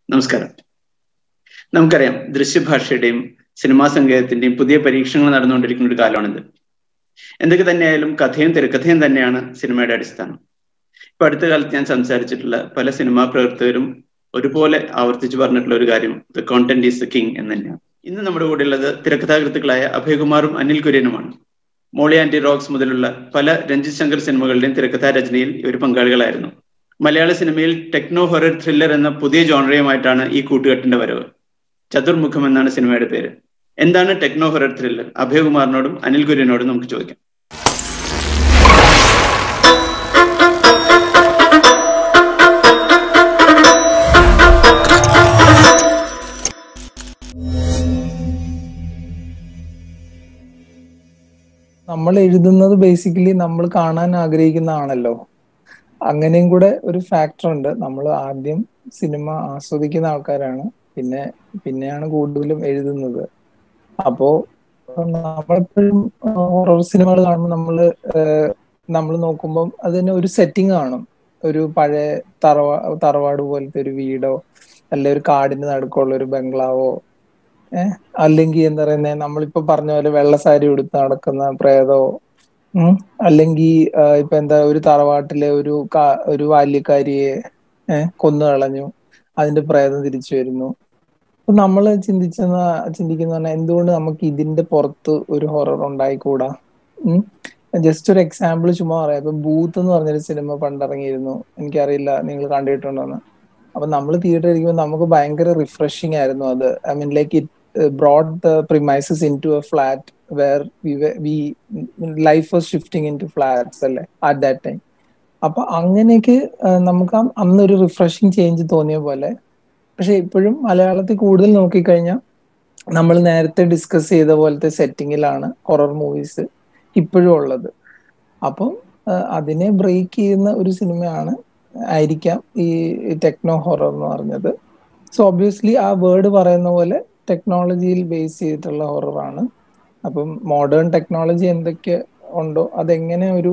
നമസ്കാരം നമുക്കറിയാം ദൃശ്യഭാഷയുടെയും സിനിമാ സംഗീതത്തിന്റെയും പുതിയ പരീക്ഷണങ്ങൾ നടന്നുകൊണ്ടിരിക്കുന്ന ഒരു കാലമാണിത് എന്തൊക്കെ തന്നെയായാലും കഥയും തിരക്കഥയും തന്നെയാണ് സിനിമയുടെ അടിസ്ഥാനം ഇപ്പൊ അടുത്ത കാലത്ത് ഞാൻ സംസാരിച്ചിട്ടുള്ള പല സിനിമാ പ്രവർത്തകരും ഒരുപോലെ ആവർത്തിച്ചു പറഞ്ഞിട്ടുള്ള ഒരു കാര്യം the content is the king എന്ന് തന്നെയാണ് ഇന്ന് നമ്മുടെ കൂടെ ഉള്ളത് തിരക്കഥാകൃത്തുക്കളായ അഭയകുമാറും അനിൽ കുര്യനുമാണ് മോളി ആന്റി റോക്സ് മുതലുള്ള പല രഞ്ജിത് ശങ്കർ സിനിമകളുടെയും തിരക്കഥാ രചനയിൽ ഇവർ പങ്കാളികളായിരുന്നു മലയാള സിനിമയിൽ ടെക്നോ ഹൊറർ ത്രില്ലർ എന്ന പുതിയ ജോണറയുമായിട്ടാണ് ഈ കൂട്ടുകെട്ടിന്റെ വരവ് ചതുർമുഖം എന്നാണ് സിനിമയുടെ പേര് എന്താണ് ടെക്നോ ഹൊറർ ത്രില്ലർ അഭയകുമാറിനോടും അനിൽ കുര്യനോടും നമുക്ക് ചോദിക്കാം നമ്മൾ എഴുതുന്നത് ബേസിക്കലി നമ്മൾ കാണാൻ ആഗ്രഹിക്കുന്നതാണല്ലോ അങ്ങനെയും കൂടെ ഒരു ഫാക്ടർ ഉണ്ട് നമ്മൾ ആദ്യം സിനിമ ആസ്വദിക്കുന്ന ആൾക്കാരാണ് പിന്നെ പിന്നെയാണ് കൂടുതലും എഴുതുന്നത് അപ്പോ നമ്മളെപ്പോഴും ഹൊറർ സിനിമകൾ കാണുമ്പോൾ നമ്മൾ നമ്മൾ നോക്കുമ്പം അതിന് ഒരു സെറ്റിംഗ് കാണും ഒരു പഴയ തറവാ തറവാട് പോലത്തെ ഒരു വീടോ അല്ലെ ഒരു കാടിന് നടുക്കുള്ള ഒരു ബംഗ്ലാവോ ഏഹ് അല്ലെങ്കിൽ എന്താ പറയുന്നത് നമ്മളിപ്പോ പറഞ്ഞ പോലെ വെള്ള സാരി ഉടുത്ത് നടക്കുന്ന പ്രേതോ ഉം അല്ലെങ്കിൽ ഇപ്പൊ എന്താ ഒരു തറവാട്ടിലെ ഒരു ഒരു ബാല്യക്കാരിയെ ഏഹ് കൊന്നു കളഞ്ഞു അതിന്റെ പ്രേതം തിരിച്ചു വരുന്നു അപ്പൊ നമ്മൾ ചിന്തിച്ചെന്ന ചിന്തിക്കുന്ന പറഞ്ഞാൽ എന്തുകൊണ്ട് നമുക്ക് ഇതിന്റെ പുറത്ത് ഒരു ഹൊറർ ഉണ്ടായിക്കൂടാ ഉം ജസ്റ്റ് ഒരു എക്സാമ്പിൾ ചുമ്മാ പറയാം ഇപ്പൊ ബൂത്ത് എന്ന് പറഞ്ഞൊരു സിനിമ പണ്ടിറങ്ങിയിരുന്നു എനിക്കറിയില്ല നിങ്ങൾ കണ്ടിട്ടുണ്ടോന്ന് അപ്പൊ നമ്മൾ തിയേറ്ററിൽ ഇരിക്കുമ്പോൾ നമുക്ക് ഭയങ്കര റിഫ്രഷിങ് ആയിരുന്നു അത് I mean like it brought the premises into a flat where we we life was shifting into flats അല്ലേ അറ്റ് ദാറ്റ് ടൈം അപ്പൊ അങ്ങനെയൊക്കെ നമുക്ക് അന്നൊരു റിഫ്രഷിങ് ചേഞ്ച് തോന്നിയ പോലെ പക്ഷെ ഇപ്പോഴും മലയാളത്തിൽ കൂടുതൽ നോക്കിക്കഴിഞ്ഞാൽ നമ്മൾ നേരത്തെ ഡിസ്കസ് ചെയ്ത പോലത്തെ സെറ്റിങ്ങിലാണ് ഹൊറർ മൂവീസ് ഇപ്പോഴും ഉള്ളത് അപ്പം അതിനെ ബ്രേക്ക് ചെയ്യുന്ന ഒരു സിനിമയാണ് ആയിരിക്കാം ഈ ടെക്നോ ഹൊറർ എന്ന് പറഞ്ഞത് സോ ഒബ്വിയസ്ലി ആ വേർഡ് പറയുന്ന പോലെ ടെക്നോളജിയിൽ ബേസ് ചെയ്തിട്ടുള്ള ഹൊററാണ് അപ്പം മോഡേൺ ടെക്നോളജി എന്തൊക്കെ ഉണ്ടോ അതെങ്ങനെ ഒരു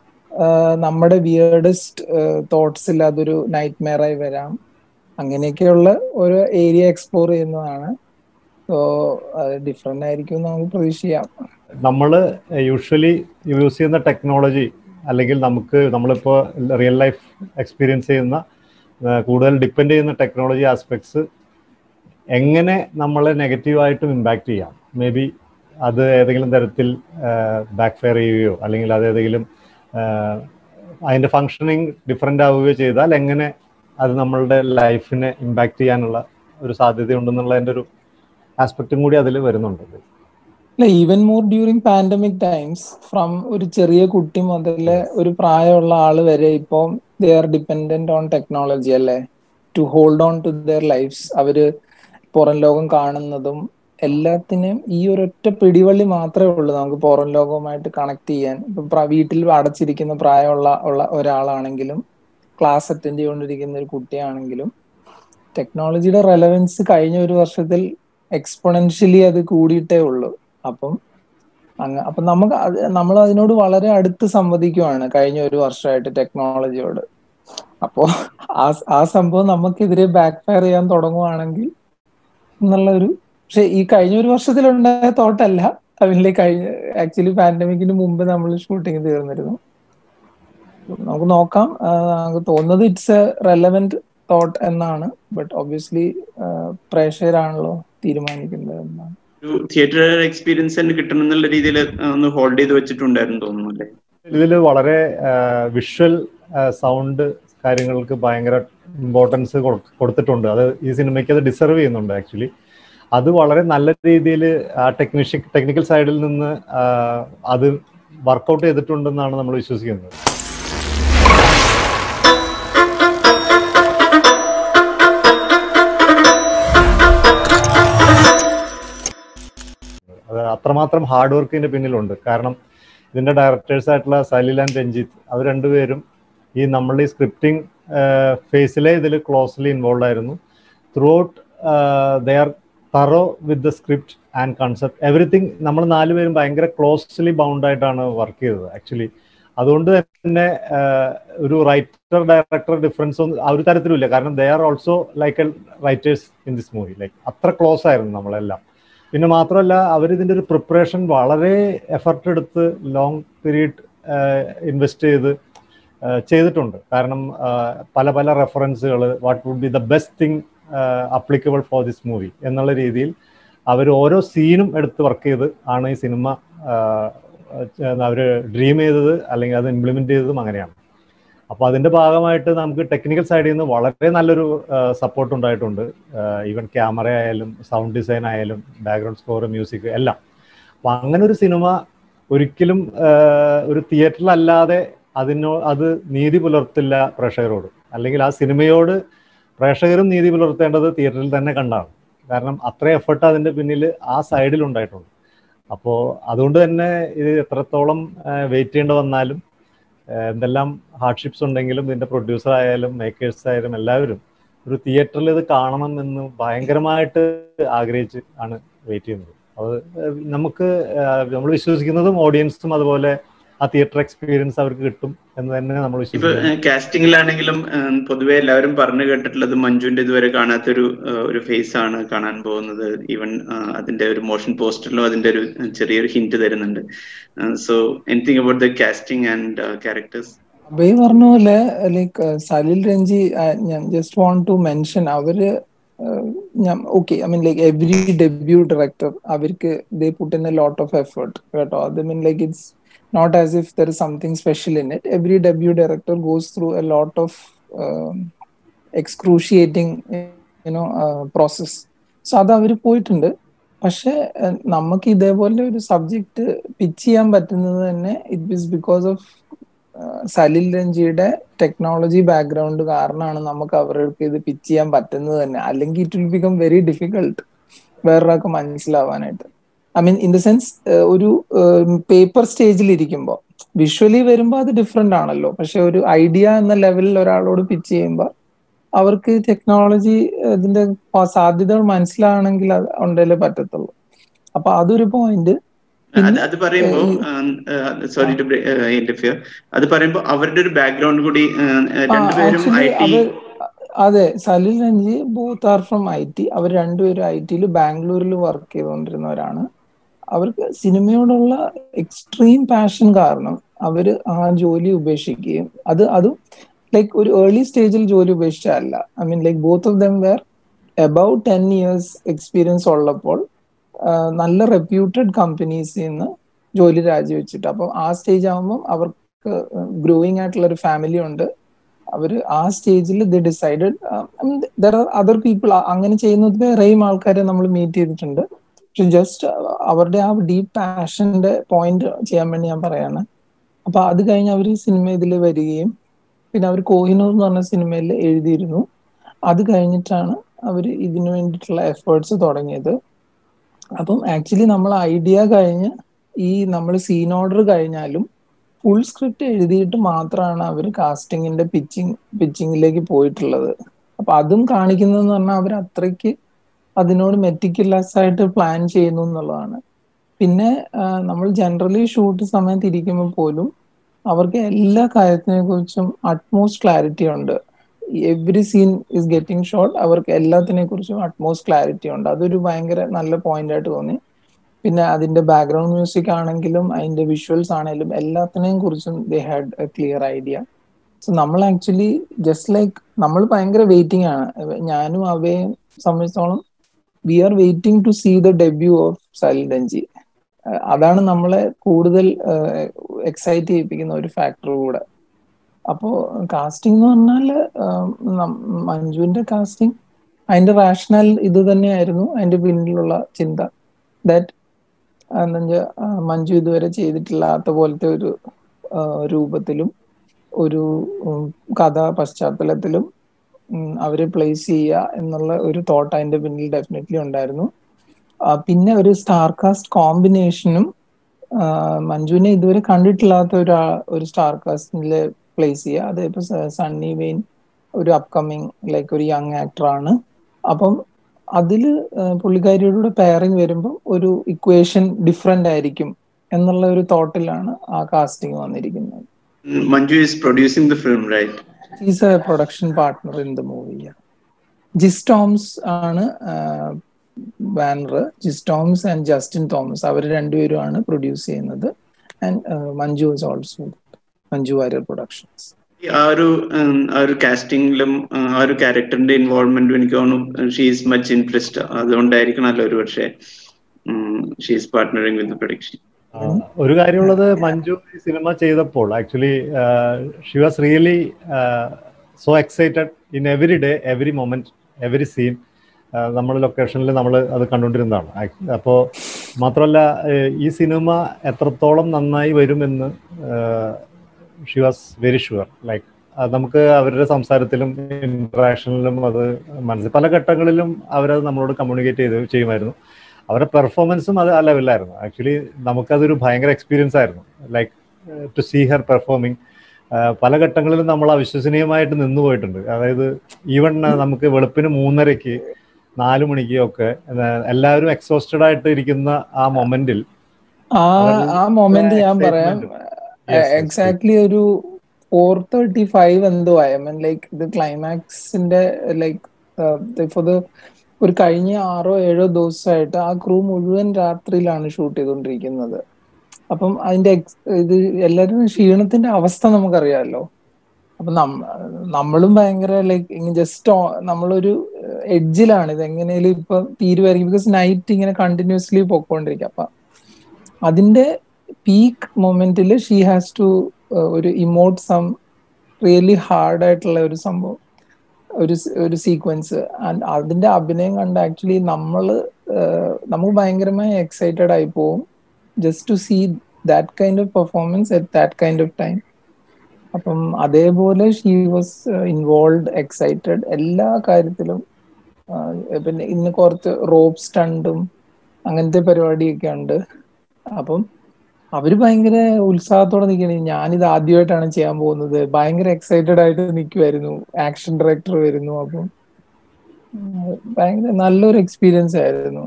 നമ്മുടെ വിയേർഡസ്റ്റ് തോട്ട്സിൽ അതൊരു നൈറ്റ് മെയറായി വരാം അങ്ങനെയൊക്കെയുള്ള ഒരു ഏരിയ എക്സ്പ്ലോർ ചെയ്യുന്നതാണ് സോ ഡിഫറെന്റ് ആയിരിക്കും നമുക്ക് പ്രതീക്ഷിക്കാം നമ്മൾ യൂഷ്വലി യൂസ് ചെയ്യുന്ന ടെക്നോളജി അല്ലെങ്കിൽ നമുക്ക് നമ്മളിപ്പോൾ റിയൽ ലൈഫ് എക്സ്പീരിയൻസ് ചെയ്യുന്ന കൂടുതൽ ഡിപ്പെൻഡ് ചെയ്യുന്ന ടെക്നോളജി ആസ്പെക്ട്സ് എങ്ങനെ നമ്മളെ നെഗറ്റീവായിട്ടും ഇമ്പാക്റ്റ് ചെയ്യാം മേ ബി അത് ഏതെങ്കിലും തരത്തിൽ ബാക്ക് ഫയർ ചെയ്യുകയോ അല്ലെങ്കിൽ അത് ഏതെങ്കിലും അതിൻ്റെ ഫങ്ഷനിങ് ഡിഫറെൻ്റ് ആവുകയോ ചെയ്താൽ എങ്ങനെ അത് നമ്മളുടെ ലൈഫിനെ ഇമ്പാക്റ്റ് ചെയ്യാനുള്ള ഒരു സാധ്യതയുണ്ടെന്നുള്ളതിൻ്റെ ഒരു ആസ്പെക്റ്റും കൂടി അതിൽ വരുന്നുണ്ട് അല്ല even more during pandemic times from ഒരു ചെറിയ കുട്ടി മുതൽ ഒരു പ്രായമുള്ള ആള് വരെ ഇപ്പം they are dependent on technology അല്ലേ to hold on to their lives അവര് പുറം ലോകം കാണുന്നതും എല്ലാത്തിനും ഈ ഒരൊറ്റ പിടിവള്ളി മാത്രമേ ഉള്ളൂ നമുക്ക് പുറം ലോകവുമായിട്ട് കണക്ട് ചെയ്യാൻ ഇപ്പൊ വീട്ടിൽ അടച്ചിരിക്കുന്ന പ്രായമുള്ള ഉള്ള ഒരാളാണെങ്കിലും ക്ലാസ് അറ്റൻഡ് ചെയ്തുകൊണ്ടിരിക്കുന്ന ഒരു കുട്ടിയാണെങ്കിലും ടെക്നോളജിയുടെ റെലവൻസ് കഴിഞ്ഞ ഒരു വർഷത്തിൽ എക്സ്പൊണൻഷ്യലി അത് കൂടിയിട്ടേ ഉള്ളൂ അപ്പം അങ്ങ അപ്പൊ നമുക്ക് നമ്മൾ അതിനോട് വളരെ അടുത്ത് സംവദിക്കുവാണ് കഴിഞ്ഞ ഒരു വർഷമായിട്ട് ടെക്നോളജിയോട് അപ്പോ ആ ആ സംഭവം നമുക്കെതിരെ ബാക്ക് ഫയർ ചെയ്യാൻ തുടങ്ങുവാണെങ്കിൽ എന്നുള്ള ഒരു പക്ഷെ ഈ കഴിഞ്ഞ ഒരു വർഷത്തിലുണ്ടായ തോട്ടല്ല അതിലെ കഴിഞ്ഞ ആക്ച്വലി പാൻഡമിക്കിന് മുമ്പ് നമ്മൾ ഷൂട്ടിംഗ് തീർന്നിരുന്നു നമുക്ക് നോക്കാം നമുക്ക് തോന്നുന്നത് ഇറ്റ്സ് എ റെലവെന്റ് തോട്ട് എന്നാണ് ബട്ട് ഒബ്വിയസ്ലി പ്രേക്ഷകരാണല്ലോ തീരുമാനിക്കുന്നത് എന്നാണ് ഒരു തിയേറ്റർ എക്സ്പീരിയൻസ് തന്നെ കിട്ടണം എന്നുള്ള രീതിയിൽ ഒന്ന് ഹോൾഡ് ചെയ്ത് വെച്ചിട്ടുണ്ടായിരുന്നു തോന്നുന്നു അല്ലേ ഇതിൽ വളരെ വിഷ്വൽ സൗണ്ട് കാര്യങ്ങൾക്ക് ഭയങ്കര ഇമ്പോർട്ടൻസ് കൊടുത്തിട്ടുണ്ട് അത് ഈ സിനിമയ്ക്ക് അത് ഡിസർവ് ചെയ്യുന്നുണ്ട് ആക്ച്വലി അത് വളരെ നല്ല രീതിയിൽ ആ ടെക്നീഷ്യ ടെക്നിക്കൽ സൈഡിൽ നിന്ന് അത് വർക്കൗട്ട് ചെയ്തിട്ടുണ്ടെന്നാണ് നമ്മൾ വിശ്വസിക്കുന്നത് അത് അത്രമാത്രം ഹാർഡ് വർക്കിന്റെ പിന്നിലുണ്ട് കാരണം ഇതിന്റെ ഡയറക്ടേഴ്സ് ആയിട്ടുള്ള സലിൽ ആൻഡ് രഞ്ജിത്ത് അവർ രണ്ടുപേരും ഈ നമ്മളുടെ ഈ സ്ക്രിപ്റ്റിംഗ് ഫേസിലെ ഇതിൽ ക്ലോസ്ലി ഇൻവോൾവ് ആയിരുന്നു throughout they are thorough with the script and concept everything നമ്മൾ നാലുപേരും ഭയങ്കര ക്ലോസ്ലി ബൗണ്ട് ആയിട്ടാണ് വർക്ക് ചെയ്തത് ആക്ച്വലി അതുകൊണ്ട് തന്നെ ഒരു റൈറ്റർ ഡയറക്ടർ ഡിഫറൻസ് ഒന്നും ആ ഒരു തരത്തിലുമില്ല കാരണം they are also like writers in this movie like അത്ര ക്ലോസ് ആയിരുന്നു നമ്മളെല്ലാം പിന്നെ മാത്രമല്ല അവർ ഇതിൻ്റെ ഒരു പ്രിപ്പറേഷൻ വളരെ എഫർട്ട് എടുത്ത് ലോങ് പീരീഡ് ഇൻവെസ്റ്റ് ചെയ്ത് ചെയ്തിട്ടുണ്ട് കാരണം പല പല റെഫറൻസുകൾ what would be the best thing applicable for this movie എന്നുള്ള രീതിയിൽ അവർ ഓരോ സീനും എടുത്ത് വർക്ക് ചെയ്ത് ആണ് ഈ സിനിമ അവർ ഡ്രീം ചെയ്തത് അല്ലെങ്കിൽ അത് ഇംപ്ലിമെന്റ് ചെയ്തതും അങ്ങനെയാണ് അപ്പോൾ അതിന്റെ ഭാഗമായിട്ട് നമുക്ക് ടെക്നിക്കൽ സൈഡിൽ നിന്ന് വളരെ നല്ലൊരു സപ്പോർട്ട് ഉണ്ടായിട്ടുണ്ട് ഈവൻ ക്യാമറ ആയാലും സൗണ്ട് ഡിസൈൻ ആയാലും ബാക്ക്ഗ്രൗണ്ട് സ്കോർ മ്യൂസിക് എല്ലാം അപ്പൊ അങ്ങനെ ഒരു സിനിമ ഒരിക്കലും ഒരു തിയേറ്ററിലല്ലാതെ അതിനോ അത് നീതി പുലർത്തില്ല പ്രേക്ഷകരോട് അല്ലെങ്കിൽ ആ സിനിമയോട് പ്രേക്ഷകരും നീതി പുലർത്തേണ്ടത് തിയേറ്ററിൽ തന്നെ കണ്ടാണ് കാരണം അത്ര എഫേർട്ട് അതിന്റെ പിന്നിൽ ആ സൈഡിൽ ഉണ്ടായിട്ടുണ്ട് അപ്പോൾ അതുകൊണ്ട് തന്നെ ഇത് എത്രത്തോളം വെയിറ്റ് ചെയ്യേണ്ടി വന്നാലും എന്തെല്ലാം ഹാർഡ്ഷിപ്സ് ഉണ്ടെങ്കിലും ഇതിന്റെ പ്രൊഡ്യൂസർ ആയാലും മേക്കേഴ്സ് ആയാലും എല്ലാവരും ഒരു തിയേറ്ററിൽ ഇത് കാണണം എന്ന് ഭയങ്കരമായിട്ട് ആഗ്രഹിച്ച് ആണ് വെയിറ്റ് ചെയ്യുന്നത് അത് നമുക്ക് നമ്മൾ വിശ്വസിക്കുന്നതും ഓഡിയൻസും അതുപോലെ ആ തിയേറ്റർ എക്സ്പീരിയൻസ് അവർക്ക് കിട്ടും എന്ന് തന്നെ നമ്മൾ ഇപ്പൊ കാസ്റ്റിംഗിലാണെങ്കിലും പൊതുവെ എല്ലാവരും പറഞ്ഞു കേട്ടിട്ടുള്ളത് മഞ്ജുവിന്റെ ഇതുവരെ കാണാത്തൊരു ഒരു ഫേസ് ആണ് കാണാൻ പോകുന്നത് ഈവൻ അതിന്റെ ഒരു മോഷൻ പോസ്റ്ററിലും അതിന്റെ ഒരു ചെറിയൊരു ഹിന്റ് തരുന്നുണ്ട് so anything about the casting and characters Abhay പറഞ്ഞ പോലെ ലൈക്ക് സലിൽ രഞ്ജി ഞാൻ ജസ്റ്റ് വാണ്ട് ടു മെൻഷൻ അവര് ഞാൻ okay I mean like every debut director അവർക്ക് they put in a lot of effort കേട്ടോ അത് mean like it's not as if there is something special in it. Every debut director goes through a lot of um, excruciating, you know, uh, process. So അത് അവർ പോയിട്ടുണ്ട് പക്ഷെ നമുക്ക് ഇതേപോലെ ഒരു subject pitch ചെയ്യാൻ പറ്റുന്നത് തന്നെ it is because of Salil രഞ്ജിയുടെ ടെക്നോളജി ബാക്ക്ഗ്രൗണ്ട് കാരണമാണ് നമുക്ക് അവർക്ക് ഇത് പിച്ച് ചെയ്യാൻ പറ്റുന്നത് തന്നെ അല്ലെങ്കിൽ it will become very difficult വേറൊരാൾക്ക് മനസ്സിലാവാനായിട്ട് I mean in the sense ഒരു പേപ്പർ സ്റ്റേജിൽ ഇരിക്കുമ്പോൾ വിഷ്വലി വരുമ്പോൾ അത് ഡിഫറെന്റ് ആണല്ലോ പക്ഷെ ഒരു ഐഡിയ എന്ന ലെവലിൽ ഒരാളോട് പിച്ച് ചെയ്യുമ്പോൾ അവർക്ക് ടെക്നോളജി ഇതിന്റെ സാധ്യതകൾ മനസ്സിലാണെങ്കിൽ ഉണ്ടല്ലേ പറ്റത്തുള്ളൂ അപ്പൊ അതൊരു പോയിന്റ് അത് പറയുമ്പോ സോറി ടു ഇന്റർഫിയർ അത് പറയുമ്പോ അവരുടെ ഒരു ബാക്ക്ഗ്രൗണ്ട് കൂടി രണ്ടുപേരും ഐ ടി അതെ Salil Ranji both are from I T അവർ രണ്ടുപേരും ഐ ടിയിൽ ബാംഗ്ലൂരിൽ വർക്ക് ചെയ്തുകൊണ്ടിരുന്നവരാണ് അവർക്ക് സിനിമയോടുള്ള എക്സ്ട്രീം പാഷൻ കാരണം അവർ ആ ജോലി ഉപേക്ഷിക്കുകയും അത് അതും ലൈക്ക് ഒരു ഏർലി സ്റ്റേജിൽ ജോലി ഉപേക്ഷിച്ചല്ല I mean like both of them were about ten years experience ഉള്ളപ്പോൾ നല്ല റെപ്യൂട്ടഡ് കമ്പനീസിൽ നിന്ന് ജോലി രാജിവെച്ചിട്ട് അപ്പം ആ സ്റ്റേജ് ആകുമ്പോൾ അവർക്ക് ഗ്രോയിങ് ആയിട്ടുള്ള ഒരു ഫാമിലി ഉണ്ട് അവർ ആ സ്റ്റേജിൽ they decided there are other people അങ്ങനെ ചെയ്യുന്നത് വേറെയും ആൾക്കാരെ നമ്മൾ മീറ്റ് ചെയ്തിട്ടുണ്ട് പക്ഷെ ജസ്റ്റ് അവരുടെ ആ ഡീപ് പാഷന്റെ പോയിന്റ് ചെയ്യാൻ വേണ്ടി ഞാൻ പറയാണ് അപ്പൊ അത് കഴിഞ്ഞ് അവർ സിനിമ ഇതിൽ വരികയും പിന്നെ അവർ കോഹിനൂർ എന്ന് പറഞ്ഞ സിനിമയിൽ എഴുതിയിരുന്നു അത് കഴിഞ്ഞിട്ടാണ് അവർ ഇതിനു വേണ്ടിയിട്ടുള്ള എഫേർട്സ് തുടങ്ങിയത് അപ്പം ആക്ച്വലി നമ്മൾ ഐഡിയ കഴിഞ്ഞ് ഈ നമ്മൾ സീൻ ഓർഡർ കഴിഞ്ഞാലും ഫുൾ സ്ക്രിപ്റ്റ് എഴുതിയിട്ട് മാത്രമാണ് അവർ കാസ്റ്റിങ്ങിന്റെ പിച്ചിങ് പിച്ചിങ്ങിലേക്ക് പോയിട്ടുള്ളത് അപ്പൊ അതും കാണിക്കുന്നതെന്ന് പറഞ്ഞാൽ അവർ അത്രയ്ക്ക് അതിനോട് മെറ്റിക്കുലസ് ആയിട്ട് പ്ലാൻ ചെയ്യുന്നു എന്നുള്ളതാണ് പിന്നെ നമ്മൾ ജനറലി ഷൂട്ട് സമയത്ത് ഇരിക്കുമ്പോൾ പോലും അവർക്ക് എല്ലാ കാര്യത്തിനെ കുറിച്ചും അറ്റ്മോസ്റ്റ് ക്ലാരിറ്റി ഉണ്ട് every scene is getting short അവർക്ക് എല്ലാത്തിനെ കുറിച്ചും അറ്റ്മോസ്റ്റ് ക്ലാരിറ്റി ഉണ്ട് അതൊരു ഭയങ്കര നല്ല പോയിന്റ് ആയിട്ട് തോന്നി പിന്നെ അതിന്റെ ബാക്ക്ഗ്രൗണ്ട് മ്യൂസിക് ആണെങ്കിലും അതിന്റെ വിഷ്വൽസ് ആണെങ്കിലും എല്ലാത്തിനെയും കുറിച്ചും they had a clear idea so നമ്മൾ ആക്ച്വലി ജസ്റ്റ് ലൈക്ക് നമ്മൾ ഭയങ്കര വെയിറ്റിംഗ് ആണ് ഞാനും അവയെ സംബന്ധിച്ചോളം we are waiting to see the debut of Salil Ranji അതാണ് നമ്മളെ കൂടുതൽ എക്സൈറ്റ് ചെയ്യിപ്പിക്കുന്ന ഒരു ഫാക്ടർ കൂടെ അപ്പോ കാസ്റ്റിംഗ് എന്ന് പറഞ്ഞാൽ മഞ്ജുവിന്റെ കാസ്റ്റിംഗ് അതിന്റെ റാഷണൽ ഇത് തന്നെയായിരുന്നു അതിന്റെ പിന്നിലുള്ള ചിന്ത ദാറ്റ് എന്താ മഞ്ജു ഇതുവരെ ചെയ്തിട്ടില്ലാത്ത പോലത്തെ ഒരു രൂപത്തിലും ഒരു കഥാ പശ്ചാത്തലത്തിലും അവരെ പ്ലേസ് ചെയ്യുക എന്നുള്ള ഒരു തോട്ട് അതിന്റെ പിന്നിൽ ഡെഫിനറ്റ്ലി ഉണ്ടായിരുന്നു പിന്നെ ഒരു സ്റ്റാർ കാസ്റ്റ് കോമ്പിനേഷനും മഞ്ജുവിനെ ഇതുവരെ കണ്ടിട്ടില്ലാത്ത ഒരു ഒരു സ്റ്റാർ കാസ്റ്റിലെ പ്ലേസ് ചെയ്യുക അതിപ്പോ സണ്ണി വെയിൻ ഒരു അപ്കമിങ് ലൈക്ക് ഒരു യങ് ആക്ടർ ആണ് അപ്പം അതില് പുള്ളിക്കാരിയുടെ പെയറിങ് വരുമ്പോൾ ഒരു ഇക്വേഷൻ ഡിഫറെന്റ് ആയിരിക്കും എന്നുള്ള ഒരു തോട്ടിലാണ് ആ കാസ്റ്റിംഗ് വന്നിരിക്കുന്നത് Manju is producing the film, right? He's a production partner in the movie. Yeah. ജിസ്റ്റോംസ് ആണ് ബാനർ ജിസ്റ്റോംസ് ആൻഡ് ജസ്റ്റിൻ തോമസ് അവർ രണ്ടുപേരുമാണ് പ്രൊഡ്യൂസ് ചെയ്യുന്നത് and Manju is also Manju Warrier productions ആ ഒരു ആ ഒരു കാസ്റ്റിംഗിലും ആ ഒരു ക്യാരക്ടറിന്റെ ഇൻവോൾവ്മെന്റും എനിക്ക് തോന്നുന്നു ഷീസ് മച്ച് ഇൻട്രസ്റ്റ് അതുകൊണ്ടായിരിക്കണമല്ലോ ഒരു പക്ഷേ ഷീസ് പാർട്ട്ണറിങ് വിത്ത് പ്രൊഡക്ഷൻ ഒരു കാര്യമുള്ളത് മഞ്ജു ഈ സിനിമ ചെയ്തപ്പോൾ actually she was really so excited in every day every moment every scene നമ്മുടെ ലൊക്കേഷനിൽ നമ്മൾ അത് കണ്ടുകൊണ്ടിരുന്നതാണ് അപ്പോൾ മാത്രമല്ല ഈ സിനിമ എത്രത്തോളം നന്നായി വരുമെന്ന് she was very sure like നമുക്ക് അവരുടെ സംസാരത്തിലും ഇന്ററാക്ഷനിലും അത് മനസ്സിൽ പല ഘട്ടങ്ങളിലും അവരത് നമ്മളോട് കമ്മ്യൂണിക്കേറ്റ് ചെയ്ത് ചെയ്യുമായിരുന്നു അവരുടെ പെർഫോമൻസും അത് ആ ലെവലിലായിരുന്നു ആക്ച്വലി നമുക്കതൊരു ഭയങ്കര എക്സ്പീരിയൻസ് ആയിരുന്നു like to see her performing പല ഘട്ടങ്ങളിലും നമ്മൾ അവിശ്വസനീയമായിട്ട് നിന്നു പോയിട്ടുണ്ട് അതായത് ഈവൺ നമുക്ക് വെളുപ്പിന് മൂന്നരയ്ക്ക് നാലു മണിക്ക് ഒക്കെ എല്ലാവരും എക്സോസ്റ്റഡ് ആയിട്ട് ഇരിക്കുന്ന ആ മൊമെന്റിൽ ആ ആ മൊമെന്റ് ഞാൻ പറയാം എക്സാക്ട്ലി ഒരു ഫോർ തേർട്ടി ഫൈവ് എന്തോ ഐ മീൻ ലൈക്ക് ഇത് ക്ലൈമാക്സിന്റെ ലൈക്ക് ഫോർ ദ ഒരു കഴിഞ്ഞ ആറോ ഏഴോ ദിവസമായിട്ട് ആ ക്രൂ മുഴുവൻ രാത്രിയിലാണ് ഷൂട്ട് ചെയ്തുകൊണ്ടിരിക്കുന്നത് അപ്പം അതിന്റെ ഇത് എല്ലാവരും ക്ഷീണത്തിന്റെ അവസ്ഥ നമുക്കറിയാമല്ലോ അപ്പൊ നമ്മളും ഭയങ്കര ലൈക്ക് ജസ്റ്റ് നമ്മളൊരു എഡ്ജിലാണ് ഇത് എങ്ങനെയാലും ഇപ്പൊ തീരുമായിരിക്കും ബിക്കോസ് നൈറ്റ് ഇങ്ങനെ കണ്ടിന്യൂസ്ലി പൊക്കോണ്ടിരിക്കും അപ്പൊ അതിന്റെ പീക്ക് മൊമെന്റിൽ ഷീ ഹാസ് ടു ഒരു ഇമോട്ട് സം റിയലി ഹാർഡ് ആയിട്ടുള്ള ഒരു സംഭവം ഒരു ഒരു സീക്വൻസ് ആൻഡ് അതിന്റെ അഭിനയം കണ്ട് ആക്ച്വലി നമ്മൾ നമുക്ക് ഭയങ്കരമായി എക്സൈറ്റഡ് ആയി പോവും just to see that kind of performance at that kind of time അപ്പം അതേപോലെ ഷീ വാസ് ഇൻവോൾവ് എക്സൈറ്റഡ് എല്ലാ കാര്യത്തിലും പിന്നെ ഇന്ന് കുറച്ച് റോപ്പ് സ്റ്റണ്ടും അങ്ങനത്തെ പരിപാടിയൊക്കെ ഉണ്ട് അപ്പം അവര് ഭയങ്കര ഉത്സാഹത്തോടെ നിൽക്കണേ ഞാനിത് ആദ്യമായിട്ടാണ് ചെയ്യാൻ പോകുന്നത് ഭയങ്കര എക്സൈറ്റഡ് ആയിട്ട് നിൽക്കുമായിരുന്നു ആക്ഷൻ ഡയറക്ടർ വരുന്നു അപ്പം ഭയങ്കര നല്ലൊരു എക്സ്പീരിയൻസ് ആയിരുന്നു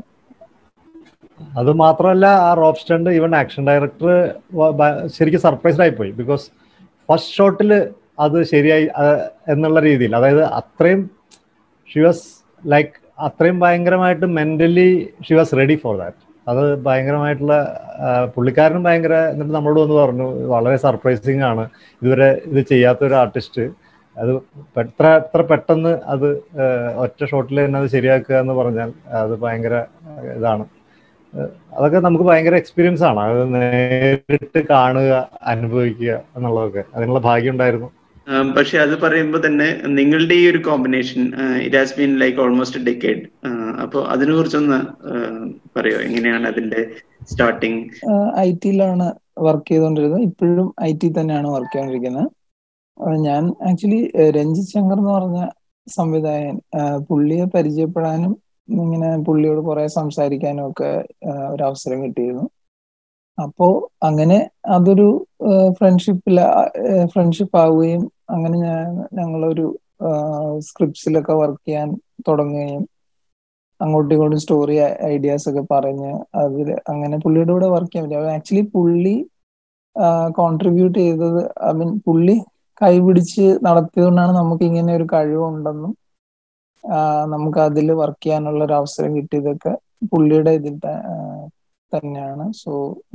അത് മാത്രമല്ല ആ rope stunt even action director ശരിക്കും സർപ്രൈസ്ഡ് ആയി പോയി ബിക്കോസ് ഫസ്റ്റ് ഷോട്ടിൽ അത് ശരിയായി എന്നുള്ള രീതിയിൽ അതായത് അത്രയും ഷി വാസ് ലൈക്ക് അത്രയും ഭയങ്കരമായിട്ട് mentally she was ready for that അത് ഭയങ്കരമായിട്ടുള്ള പുള്ളിക്കാരനും ഭയങ്കര എന്നിട്ട് നമ്മളോട് വന്ന് പറഞ്ഞു വളരെ സർപ്രൈസിങ് ആണ് ഇതുവരെ ഇത് ചെയ്യാത്ത ഒരു ആർട്ടിസ്റ്റ് അത് എത്ര എത്ര പെട്ടെന്ന് അത് ഒറ്റ ഷോട്ടിൽ തന്നെ അത് ശരിയാക്കുക എന്ന് പറഞ്ഞാൽ അത് ഭയങ്കര ഇതാണ് അതൊക്കെ നമുക്ക് ഭയങ്കര എക്സ്പീരിയൻസ് ആണ് അത് നേരിട്ട് കാണുക അനുഭവിക്കുക എന്നുള്ളതൊക്കെ അതിനുള്ള ഭാഗ്യം ഉണ്ടായിരുന്നു പക്ഷെ അത് പറയുമ്പോൾ തന്നെ നിങ്ങളുടെ ഈ ഒരു combination it has been like almost decade അപ്പോൾ അതിനെ കുറിച്ചൊന്ന് പറയോ എങ്ങനെയാണ് അതിന്റെ സ്റ്റാർട്ടിങ് ഐ ടിയിലാണ് വർക്ക് ചെയ്തുകൊണ്ടിരുന്നത് ഇപ്പോഴും ഐ ടി തന്നെയാണ് വർക്ക് ചെയ്തുകൊണ്ടിരിക്കുന്നത് ഞാൻ ആക്ച്വലി രഞ്ജിത് ശങ്കർ എന്ന് പറഞ്ഞ സംവിധായകൻ പുള്ളിയെ പരിചയപ്പെടാനും ഇങ്ങനെ പുള്ളിയോട് കുറെ സംസാരിക്കാനും ഒക്കെ ഒരു അവസരം കിട്ടിയിരുന്നു അപ്പോ അങ്ങനെ അതൊരു ഫ്രണ്ട്ഷിപ്പിൽ ഫ്രണ്ട്ഷിപ്പ് ആവുകയും അങ്ങനെ ഞാൻ ഞങ്ങളൊരു സ്ക്രിപ്റ്റ്സിലൊക്കെ വർക്ക് ചെയ്യാൻ തുടങ്ങുകയും അങ്ങോട്ടും ഇങ്ങോട്ടും സ്റ്റോറി ഐഡിയാസ് ഒക്കെ പറഞ്ഞ് അതിൽ അങ്ങനെ പുള്ളിയുടെ കൂടെ വർക്ക് ചെയ്യാൻ പറ്റും ആക്ച്വലി പുള്ളി കോൺട്രിബ്യൂട്ട് ചെയ്തത് ഐ മീൻ പുള്ളി കൈപിടിച്ച് നടത്തിയതുകൊണ്ടാണ് നമുക്ക് ഇങ്ങനെ ഒരു കഴിവുണ്ടെന്നും നമുക്ക് അതിൽ വർക്ക് ചെയ്യാനുള്ള ഒരു അവസരം കിട്ടിയതൊക്കെ പുള്ളിയുടെ ഇതിൽ തന്നെയാണ് സോ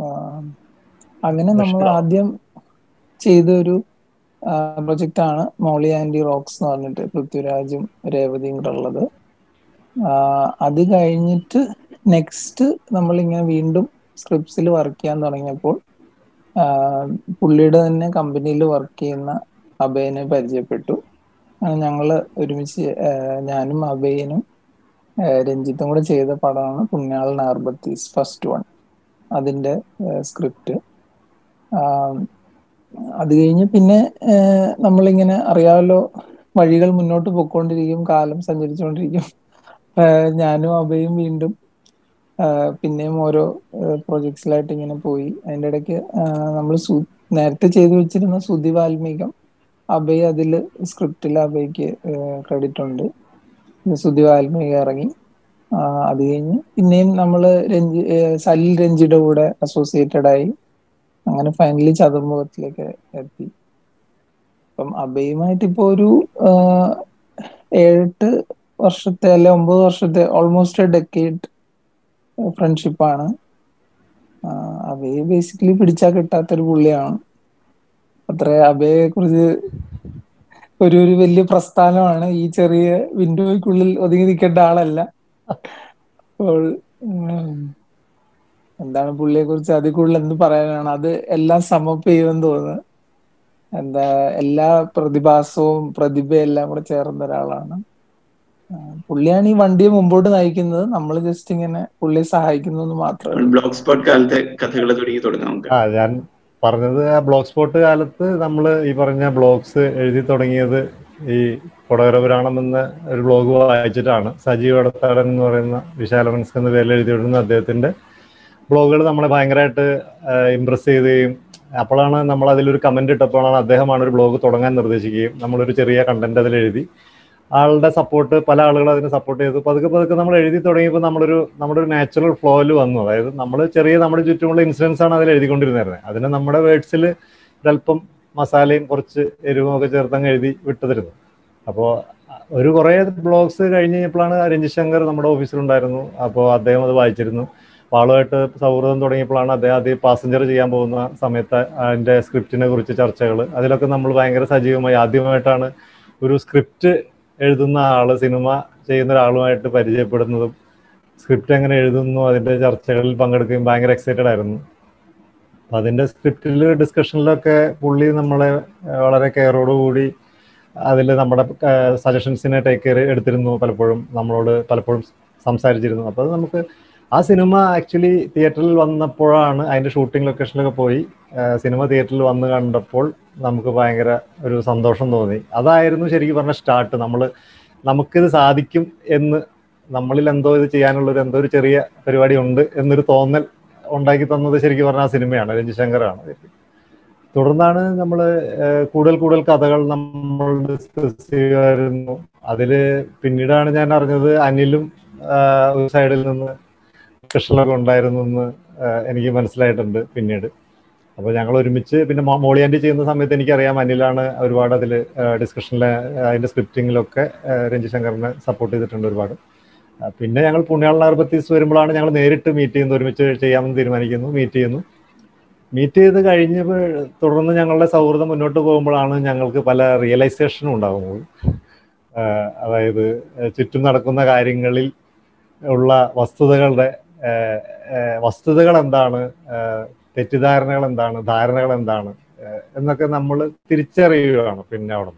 അങ്ങനെ നമ്മൾ ആദ്യം ചെയ്ത ഒരു പ്രൊജക്റ്റ് ആണ് മോളി ആൻഡി റോക്സ് എന്ന് പറഞ്ഞിട്ട് പൃഥ്വിരാജും രേവതിയും കൂടെ ഉള്ളത് അത് കഴിഞ്ഞിട്ട് നെക്സ്റ്റ് നമ്മളിങ്ങനെ വീണ്ടും സ്ക്രിപ്റ്റ്സിൽ വർക്ക് ചെയ്യാൻ തുടങ്ങിയപ്പോൾ പുള്ളിയുടെ തന്നെ കമ്പനിയിൽ വർക്ക് ചെയ്യുന്ന അഭയനെ പരിചയപ്പെട്ടു ഞങ്ങൾ ഒരുമിച്ച് ഞാനും അഭയനും രഞ്ജിത്തും കൂടെ ചെയ്ത പടമാണ് പുണ്യാളൻ ആർബത്തീസ് ഫസ്റ്റ് വൺ അതിൻ്റെ സ്ക്രിപ്റ്റ് അത് കഴിഞ്ഞ് പിന്നെ നമ്മളിങ്ങനെ അറിയാമല്ലോ വഴികൾ മുന്നോട്ട് പൊയ്ക്കൊണ്ടിരിക്കും കാലം സഞ്ചരിച്ചുകൊണ്ടിരിക്കും ഞാനും അഭയും വീണ്ടും പിന്നെയും ഓരോ പ്രൊജക്ട്സിലായിട്ട് ഇങ്ങനെ പോയി അതിൻ്റെ ഇടയ്ക്ക് നമ്മൾ നേരത്തെ ചെയ്തു വെച്ചിരുന്ന സുധി വാൽമീകം അഭയ് അതിൽ സ്ക്രിപ്റ്റിൽ അഭയ്ക്ക് ക്രെഡിറ്റ് ഉണ്ട് സുധി വാൽമീക ഇറങ്ങി അത് കഴിഞ്ഞ് പിന്നെയും നമ്മൾ രഞ്ജി സലിൽ രഞ്ജിയുടെ കൂടെ അസോസിയേറ്റഡ് ആയി അങ്ങനെ ഫൈനലി ചതുർമുഖത്തിലേക്ക് എത്തി ഇപ്പം അബയുമായിട്ട് ഇപ്പൊ ഒരു ഏഴെട്ട് വർഷത്തെ അല്ലെ ഒമ്പത് വർഷത്തെ ഓൾമോസ്റ്റ് ഡെക്കേഡ് ഫ്രണ്ട്ഷിപ്പാണ് അബയെ ബേസിക്കലി പിടിച്ചാൽ കിട്ടാത്തൊരു പുള്ളിയാണ് അത്ര അബയെ കുറിച്ച് ഒരു ഒരു വലിയ പ്രസ്ഥാനമാണ് ഈ ചെറിയ വിൻഡോയ്ക്കുള്ളിൽ ഒതുങ്ങി നിൽക്കേണ്ട ആളല്ല അപ്പോൾ എന്താണ് പുള്ളിയെ കുറിച്ച് അതിൽ കൂടുതൽ എന്ത് പറയാനാണ് അത് എല്ലാം സമപ്പ് ചെയ്യുമെന്ന് തോന്നുന്നു എന്താ എല്ലാ പ്രതിഭാസവും പ്രതിഭയെല്ലാം കൂടെ ചേർന്ന ഒരാളാണ് പുള്ളിയാണ് ഈ വണ്ടിയെ മുമ്പോട്ട് നയിക്കുന്നത് നമ്മൾ ജസ്റ്റ് ഇങ്ങനെ പുള്ളിയെ സഹായിക്കുന്നു മാത്രമേ ബ്ലോഗ് സ്പോട്ട് കാലത്തെ കഥകൾ തുടങ്ങി തുടങ്ങാം ആ ഞാൻ പറഞ്ഞത് ആ ബ്ലോഗ് സ്പോട്ട് കാലത്ത് നമ്മൾ ഈ പറഞ്ഞ ബ്ലോഗ്സ് എഴുതി തുടങ്ങിയത് ഈ കൊടകരപുരാണം എന്ന ഒരു ബ്ലോഗ് വായിച്ചിട്ടാണ് സജീവ് എടത്താടൻ എന്ന് പറയുന്ന വിശാലമൻസ് എന്ന പേരിൽ എഴുതിവിടുന്ന അദ്ദേഹത്തിന്റെ ബ്ലോഗുകൾ നമ്മളെ ഭയങ്കരമായിട്ട് ഇമ്പ്രസ് ചെയ്യുകയും അപ്പോഴാണ് നമ്മൾ അതിലൊരു കമന്റ് ഇട്ടപ്പോഴാണ് അദ്ദേഹമാണ് ഒരു ബ്ലോഗ് തുടങ്ങാൻ നിർദ്ദേശിക്കുകയും നമ്മളൊരു ചെറിയ കണ്ടന്റ് അതിൽ എഴുതി ആളുടെ സപ്പോർട്ട് പല ആളുകൾ അതിനെ സപ്പോർട്ട് ചെയ്തു പതുക്കെ പതുക്കെ നമ്മൾ എഴുതി തുടങ്ങിയപ്പോൾ നമ്മളൊരു നമ്മുടെ ഒരു നാച്ചുറൽ ഫ്ലോയിൽ വന്നു അതായത് നമ്മൾ ചെറിയ നമ്മുടെ ചുറ്റുമുള്ള ഇൻസിഡൻസ് ആണ് അതിൽ എഴുതിക്കൊണ്ടിരുന്നത് അതിന് നമ്മുടെ വേർഡ്സിൽ ഒരല്പം മസാലയും കുറച്ച് എരിവും ഒക്കെ ചേർത്തങ്ങ് എഴുതി വിട്ടതിരുന്നു അപ്പോൾ ഒരു കുറേ ബ്ലോഗ്സ് കഴിഞ്ഞ് കഴിഞ്ഞപ്പോഴാണ് രഞ്ജിത് ശങ്കർ നമ്മുടെ ഓഫീസിലുണ്ടായിരുന്നു അപ്പോൾ അദ്ദേഹം അത് വായിച്ചിരുന്നു അപ്പോൾ ആളുമായിട്ട് സൗഹൃദം തുടങ്ങിയപ്പോഴാണ് അദ്ദേഹം അത് പാസഞ്ചർ ചെയ്യാൻ പോകുന്ന സമയത്ത് അതിൻ്റെ സ്ക്രിപ്റ്റിനെ കുറിച്ച് ചർച്ചകൾ അതിലൊക്കെ നമ്മൾ ഭയങ്കര സജീവമായി ആദ്യമായിട്ടാണ് ഒരു സ്ക്രിപ്റ്റ് എഴുതുന്ന ആള് സിനിമ ചെയ്യുന്ന ഒരാളുമായിട്ട് പരിചയപ്പെടുന്നതും സ്ക്രിപ്റ്റ് എങ്ങനെ എഴുതുന്നു അതിന്റെ ചർച്ചകളിൽ പങ്കെടുക്കുകയും ഭയങ്കര എക്സൈറ്റഡ് ആയിരുന്നു അപ്പൊ അതിന്റെ സ്ക്രിപ്റ്റിൽ ഡിസ്കഷനിലൊക്കെ പുള്ളി നമ്മളെ വളരെ കെയറോടുകൂടി അതിൽ നമ്മുടെ സജഷൻസിനെ ടേക്ക് കെയർ എടുത്തിരുന്നു പലപ്പോഴും നമ്മളോട് പലപ്പോഴും സംസാരിച്ചിരുന്നു അപ്പോൾ നമുക്ക് ആ സിനിമ ആക്ച്വലി തിയേറ്ററിൽ വന്നപ്പോഴാണ് അതിന്റെ ഷൂട്ടിംഗ് ലൊക്കേഷനിലൊക്കെ പോയി സിനിമ തിയേറ്ററിൽ വന്ന് കണ്ടപ്പോൾ നമുക്ക് ഭയങ്കര ഒരു സന്തോഷം തോന്നി അതായിരുന്നു ശരിക്കും പറഞ്ഞ സ്റ്റാർട്ട് നമ്മൾ നമുക്കിത് സാധിക്കും എന്ന് നമ്മളിൽ എന്തോ ഇത് ചെയ്യാനുള്ള ഒരു എന്തോ ഒരു ചെറിയ പരിപാടി ഉണ്ട് എന്നൊരു തോന്നൽ ഉണ്ടാക്കി തന്നത് ശരിക്കും പറഞ്ഞ ആ സിനിമയാണ് രഞ്ജി ശങ്കറാണ് തുടർന്നാണ് നമ്മൾ കൂടുതൽ കൂടുതൽ കഥകൾ നമ്മൾ ഡിസ്കസ് ചെയ്യുമായിരുന്നു അതില് പിന്നീടാണ് ഞാൻ അറിഞ്ഞത് അനിലും ഒരു സൈഡിൽ നിന്ന് ഡിസ്കഷനിലൊക്കെ ഉണ്ടായിരുന്നു എന്ന് എനിക്ക് മനസ്സിലായിട്ടുണ്ട് പിന്നീട് അപ്പോൾ ഞങ്ങൾ ഒരുമിച്ച് പിന്നെ മോളിയാൻറ്റി ചെയ്യുന്ന സമയത്ത് എനിക്കറിയാം അനിലാണ് ഒരുപാട് അതിൽ ഡിസ്കഷനിലെ അതിൻ്റെ സ്ക്രിപ്റ്റിങ്ങിലൊക്കെ രഞ്ജി ശങ്കറിനെ സപ്പോർട്ട് ചെയ്തിട്ടുണ്ട് ഒരുപാട് പിന്നെ ഞങ്ങൾ പുണ്യാള അർബത്തീസ് വരുമ്പോഴാണ് ഞങ്ങൾ നേരിട്ട് മീറ്റ് ചെയ്യുന്നത് ഒരുമിച്ച് ചെയ്യാമെന്ന് തീരുമാനിക്കുന്നു മീറ്റ് ചെയ്യുന്നു മീറ്റ് ചെയ്ത് കഴിഞ്ഞപ്പോൾ തുടർന്ന് ഞങ്ങളുടെ സൗഹൃദം മുന്നോട്ട് പോകുമ്പോഴാണ് ഞങ്ങൾക്ക് പല റിയലൈസേഷനും ഉണ്ടാകുന്നത് അതായത് ചുറ്റും നടക്കുന്ന കാര്യങ്ങളിൽ ഉള്ള വസ്തുതകളുടെ വസ്തുതകൾ എന്താണ് തെറ്റിദ്ധാരണകൾ എന്താണ് ധാരണകൾ എന്താണ് എന്നൊക്കെ നമ്മൾ തിരിച്ചറിയുകയാണ് പിന്നെ അവിടെ